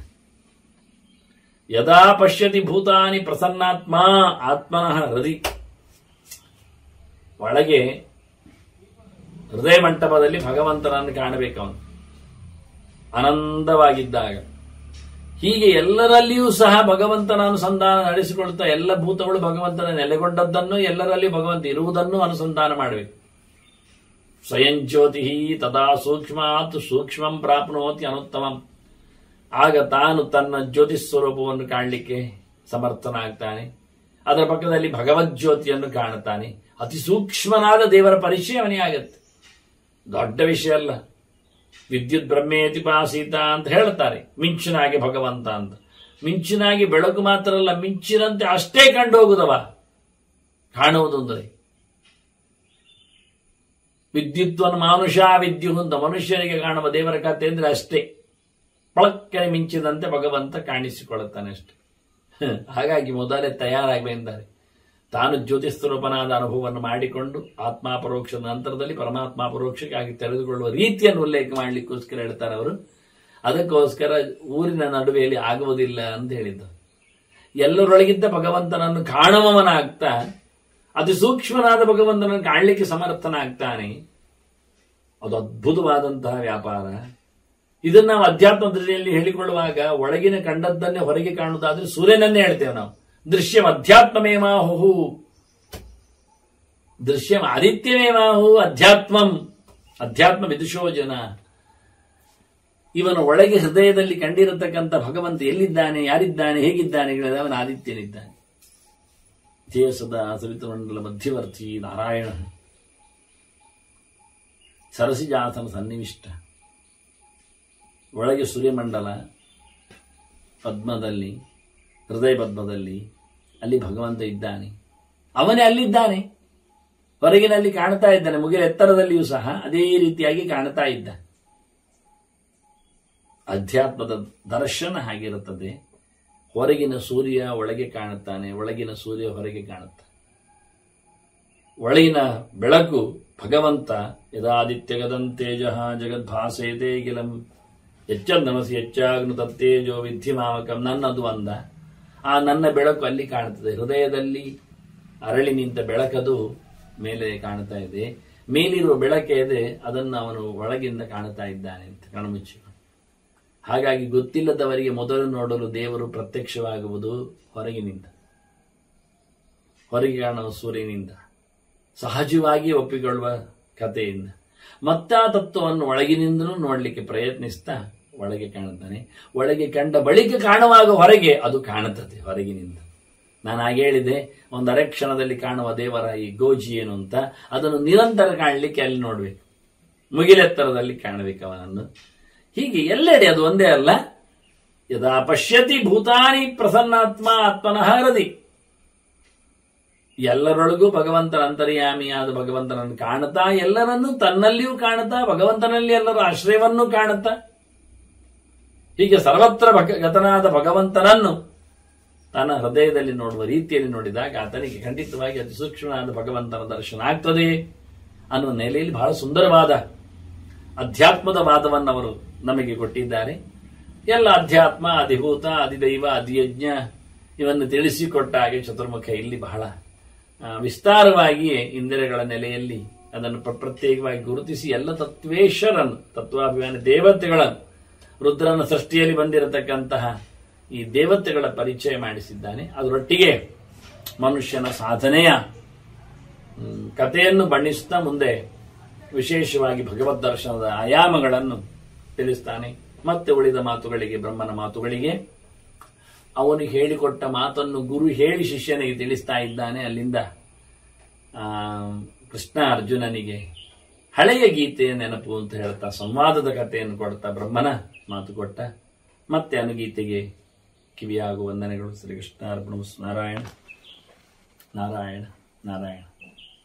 ಯದಾ ಪಶ್ಯತಿ ಭೂತಾನಿ ಪ್ರಸನ್ನಾತ್ಮ ಆತ್ಮನಃ ಹೃದಯ ಒಳಗೆ ಹೃದಯ ಮಂಟಪದಲ್ಲಿ ಭಗವಂತನನ್ನು ಕಾಣಬೇಕು ಅವನು ಆನಂದವಾಗಿದ್ದಾಗ ಹೀಗೆ ಎಲ್ಲರಲ್ಲಿಯೂ ಸಹ ಭಗವಂತನ ಅನುಸಂಧಾನ ನಡೆಸಿಕೊಳ್ತಾ ಎಲ್ಲ ಭೂತಗಳು ಭಗವಂತನ ನೆಲೆಗೊಂಡದ್ದನ್ನು ಎಲ್ಲರಲ್ಲಿ ಭಗವಂತ ಇರುವುದನ್ನು ಅನುಸಂಧಾನ ಮಾಡಬೇಕು ಸ್ವಯಂ ಜ್ಯೋತಿ ತದಾ ಸೂಕ್ಷ್ಮಾತ್ ಸೂಕ್ಷ್ಮಂ ಪ್ರಾಪ್ನೋತಿ ಅನುತ್ತಮಂ ಆಗ ತಾನು ತನ್ನ ಜ್ಯೋತಿ ಸ್ವರೂಪವನ್ನು ಕಾಣಲಿಕ್ಕೆ ಸಮರ್ಥನಾಗ್ತಾನೆ ಅದರ ಪಕ್ಕದಲ್ಲಿ ಭಗವಜ್ಯೋತಿಯನ್ನು ಕಾಣುತ್ತಾನೆ ಅತಿ ಸೂಕ್ಷ್ಮನಾದ ದೇವರ ಪರಿಚಯ ಅವನಿಗೆ ಆಗತ್ತೆ ದೊಡ್ಡ ವಿಷಯ ಅಲ್ಲ ವಿದ್ಯುತ್ ಬ್ರಹ್ಮೇತಿ ಪಾಸೀತ ಅಂತ ಹೇಳ್ತಾರೆ ಮಿಂಚಿನಾಗಿ ಭಗವಂತ ಅಂತ ಮಿಂಚಿನಾಗಿ ಬೆಳಕು ಮಾತ್ರ ಅಲ್ಲ ಮಿಂಚಿನಂತೆ ಅಷ್ಟೇ ಕಂಡು ಹೋಗುದವ ಕಾಣುವುದು ಅಂದರೆ ವಿದ್ಯುತ್ವನ್ ಮಾನುಷ ವಿದ್ಯು ಅಂತ ಮನುಷ್ಯನಿಗೆ ಕಾಣುವ ದೇವರ ಕಥೆ ಅಂದ್ರೆ ಅಷ್ಟೇ ಪಳಕ್ಕನೆ ಮಿಂಚಿದಂತೆ ಭಗವಂತ ಕಾಣಿಸಿಕೊಳ್ಳುತ್ತಾನೆ ಅಷ್ಟೇ ಹ, ಹಾಗಾಗಿ ಮೊದಲೇ ತಯಾರಾಗಬೇಕಿದ್ದಾರೆ ತಾನು ಜ್ಯೋತಿಸ್ವರೂಪನಾದ ಅನುಭವವನ್ನು ಮಾಡಿಕೊಂಡು ಆತ್ಮಾಪರೋಕ್ಷದ ನಂತರದಲ್ಲಿ ಪರಮಾತ್ಮಾಪರೋಕ್ಷಕ್ಕಾಗಿ ತೆರೆದುಕೊಳ್ಳುವ ರೀತಿಯನ್ನು ಉಲ್ಲೇಖ ಮಾಡಲಿಕ್ಕೋಸ್ಕರ ಹೇಳ್ತಾರೆ ಅವರು ಅದಕ್ಕೋಸ್ಕರ ಊರಿನ ನಡುವೆಯಲ್ಲಿ ಆಗುವುದಿಲ್ಲ ಅಂತ ಹೇಳಿದ್ದರು ಎಲ್ಲರೊಳಗಿದ್ದ ಭಗವಂತನನ್ನು ಕಾಣುವವನಾಗ್ತಾ ಅತಿ ಸೂಕ್ಷ್ಮನಾದ ಭಗವಂತನನ್ನು ಕಾಣಲಿಕ್ಕೆ ಸಮರ್ಥನಾಗ್ತಾನೆ ಅದು ಅದ್ಭುತವಾದಂತಹ ವ್ಯಾಪಾರ ಇದನ್ನ ನಾವು ಅಧ್ಯಾತ್ಮ ದೃಷ್ಟಿಯಲ್ಲಿ ಹೇಳಿಕೊಳ್ಳುವಾಗ ಒಳಗಿನ ಕಂಡದ್ದನ್ನೇ ಹೊರಗೆ ಕಾಣುವುದಾದ್ರೆ ಸೂರ್ಯನನ್ನೇ ಹೇಳ್ತೇವೆ ನಾವು ದೃಶ್ಯಂ ಅಧ್ಯಾತ್ಮಮೇಮಾಹು ದೃಶ್ಯಂ ಆದಿತ್ಯಮೇಮಾಹು ಅಧ್ಯಾತ್ಮಂ ಅಧ್ಯಾತ್ಮ ವಿದುಷೋ ಜನ ಇವನ ಒಳಗೆ ಹೃದಯದಲ್ಲಿ ಕಂಡಿರತಕ್ಕಂಥ ಭಗವಂತ ಎಲ್ಲಿದ್ದಾನೆ ಯಾರಿದ್ದಾನೆ ಹೇಗಿದ್ದಾನೆ ಹೇಳಿದ್ರೆ ಅವನ ಆದಿತ್ಯನಿದ್ದಾನೆ ದೇಶದ ಸವಿತಮಂಡಲ ಮಧ್ಯವರ್ತಿ ನಾರಾಯಣ ಸರಸಿಜಾಸನ ಸನ್ನಿವಿಷ್ಟ ಒಳಗೆ ಸೂರ್ಯಮಂಡಲ ಪದ್ಮದಲ್ಲಿ ಹೃದಯ ಪದ್ಮದಲ್ಲಿ ಅಲ್ಲಿ ಭಗವಂತ ಇದ್ದಾನೆ ಅವನೇ ಅಲ್ಲಿದ್ದಾನೆ ಹೊರಗಿನಲ್ಲಿ ಕಾಣ್ತಾ ಇದ್ದಾನೆ ಮುಗಿಲ ಎತ್ತರದಲ್ಲಿಯೂ ಸಹ ಅದೇ ರೀತಿಯಾಗಿ ಕಾಣ್ತಾ ಇದ್ದ ಅಧ್ಯಾತ್ಮದ ದರ್ಶನ ಹಾಗಿರುತ್ತದೆ ಹೊರಗಿನ ಸೂರ್ಯ ಒಳಗೆ ಕಾಣುತ್ತಾನೆ ಒಳಗಿನ ಸೂರ್ಯ ಹೊರಗೆ ಕಾಣುತ್ತಾನೆ ಒಳಗಿನ ಬೆಳಕು ಭಗವಂತ ಯದಾದಿತ್ಯಗದಂತೇಜ ಜಗದ್ಭಾಸೇತೆ ಗಿಲಂ ಎಚ್ಚಂದಮಸಿ ಹೆಚ್ಚಾಗ್ನು ತತ್ತೇಜೋ ವಿದ್ಧಿಮಾವಕಂ ನನ್ನದು ಅಂದ ಆ ನನ್ನ ಬೆಳಕು ಅಲ್ಲಿ ಕಾಣುತ್ತದೆ ಹೃದಯದಲ್ಲಿ ಅರಳಿ ನಿಂತ ಬೆಳಕದು ಮೇಲೆ ಕಾಣ್ತಾ ಇದೆ ಮೇಲಿರುವ ಬೆಳಕೆ ಇದೆ ಅದನ್ನು ಅವನು ಒಳಗಿಂದ ಕಾಣ್ತಾ ಇದ್ದಾನೆ ಅಂತ ಕಣ್ಮುಚ್ಚಿಕೊಂಡು ಹಾಗಾಗಿ ಗೊತ್ತಿಲ್ಲದವರಿಗೆ ಮೊದಲು ನೋಡಲು ದೇವರು ಪ್ರತ್ಯಕ್ಷವಾಗುವುದು ಹೊರಗಿನಿಂದ ಹೊರಗೆ ಕಾಣುವ ಸೂರ್ಯನಿಂದ ಸಹಜವಾಗಿ ಒಪ್ಪಿಕೊಳ್ಳುವ ಕಥೆಯಿಂದ ಮತ್ತೆ ಆ ತತ್ವವನ್ನು ಒಳಗಿನಿಂದಲೂ ನೋಡಲಿಕ್ಕೆ ಪ್ರಯತ್ನಿಸ್ತಾ ಒಳಗೆ ಕಾಣುತ್ತಾನೆ ಒಳಗೆ ಕಂಡ ಬಳಿಕ ಕಾಣುವಾಗ ಹೊರಗೆ ಅದು ಕಾಣುತ್ತದೆ ಹೊರಗಿನಿಂದ ನಾನು ಹಾಗೆ ಹೇಳಿದೆ ಒಂದು ಅರೆ ಕ್ಷಣದಲ್ಲಿ ಕಾಣುವ ದೇವರ ಈ ಗೋಜಿ ಏನು ಅಂತ ಅದನ್ನು ನಿರಂತರ ಕಾಣಲಿಕ್ಕೆ ಅಲ್ಲಿ ನೋಡ್ಬೇಕು ಮುಗಿಲೆತ್ತರದಲ್ಲಿ ಕಾಣಬೇಕು ಅವನನ್ನು ಹೀಗೆ ಎಲ್ಲೆಡೆ ಅದು ಒಂದೇ ಅಲ್ಲ ಯದಾ ಪಶ್ಯತಿ ಭೂತಾನಿ ಪ್ರಸನ್ನಾತ್ಮ ಆತ್ಮನಃ ಹರದಿ ಎಲ್ಲರೊಳಗೂ ಭಗವಂತನ ಅಂತರ್ಯಾಮಿಯಾದ ಭಗವಂತನನ್ನು ಕಾಣುತ್ತಾ ಎಲ್ಲರನ್ನೂ ತನ್ನಲ್ಲಿಯೂ ಕಾಣುತ್ತಾ ಭಗವಂತನಲ್ಲಿ ಎಲ್ಲರ ಆಶ್ರಯವನ್ನೂ ಕಾಣುತ್ತಾ ಹೀಗೆ ಸರ್ವತ್ರ ಭಗ ಗತನಾದ ಭಗವಂತನನ್ನು ತನ್ನ ಹೃದಯದಲ್ಲಿ ನೋಡುವ ರೀತಿಯಲ್ಲಿ ನೋಡಿದಾಗ ಆತನಿಗೆ ಖಂಡಿತವಾಗಿ ಅತಿ ಸೂಕ್ಷ್ಮನಾದ ಭಗವಂತನ ದರ್ಶನ ಆಗ್ತದೆ ಅನ್ನುವ ನೆಲೆಯಲ್ಲಿ ಬಹಳ ಸುಂದರವಾದ ಅಧ್ಯಾತ್ಮದ ವಾದವನ್ನು ಅವರು ನಮಗೆ ಕೊಟ್ಟಿದ್ದಾರೆ ಎಲ್ಲ ಅಧ್ಯಾತ್ಮ ಅಧಿಭೂತ ಅಧಿದೈವ ಅಧಿಯಜ್ಞ ಇವನ್ನು ತಿಳಿಸಿಕೊಟ್ಟ ಹಾಗೆ ಚತುರ್ಮುಖ ಇಲ್ಲಿ ಬಹಳ ಆ, ವಿಸ್ತಾರವಾಗಿ ಇಂದಿರೆಗಳ ನೆಲೆಯಲ್ಲಿ ಅದನ್ನು ಪ್ರ- ಪ್ರತ್ಯೇಕವಾಗಿ ಗುರುತಿಸಿ ಎಲ್ಲ ತತ್ವೇಶ್ವರನ್ನು ತತ್ವಾಭಿಮಾನಿ ದೇವತೆಗಳನ್ನು ರುದ್ರನ ಸೃಷ್ಟಿಯಲ್ಲಿ ಬಂದಿರತಕ್ಕಂತಹ ಈ ದೇವತೆಗಳ ಪರಿಚಯ ಮಾಡಿಸಿದ್ದಾನೆ ಅದರೊಟ್ಟಿಗೆ ಮನುಷ್ಯನ ಸಾಧನೆಯ ಹ್ಮ್, ಕಥೆಯನ್ನು ಬಣ್ಣಿಸುತ್ತಾ ಮುಂದೆ ವಿಶೇಷವಾಗಿ ಭಗವದ್ ದರ್ಶನದ ಆಯಾಮಗಳನ್ನು ತಿಳಿಸ್ತಾನೆ ಮತ್ತೆ ಉಳಿದ ಮಾತುಗಳಿಗೆ ಬ್ರಹ್ಮನ ಮಾತುಗಳಿಗೆ ಅವನು ಹೇಳಿಕೊಟ್ಟ ಮಾತನ್ನು ಗುರು ಹೇಳಿ ಶಿಷ್ಯನಿಗೆ ತಿಳಿಸ್ತಾ ಇದ್ದಾನೆ ಅಲ್ಲಿಂದ ಆ, ಕೃಷ್ಣ ಅರ್ಜುನನಿಗೆ ಹಳೆಯ ಗೀತೆಯ ನೆನಪು ಅಂತ ಹೇಳ್ತಾ ಸಂವಾದದ ಕಥೆಯನ್ನು ಕೊಡ್ತಾ ಬ್ರಹ್ಮನ ಮಾತು ಕೊಟ್ಟ ಮತ್ತೆ ಅನುಗೀತೆಗೆ ಕಿವಿಯಾಗುವ ವಂದನೆಗಳು ಶ್ರೀಕೃಷ್ಣ ಅರ್ಪಣ ನಾರಾಯಣ ನಾರಾಯಣ ನಾರಾಯಣ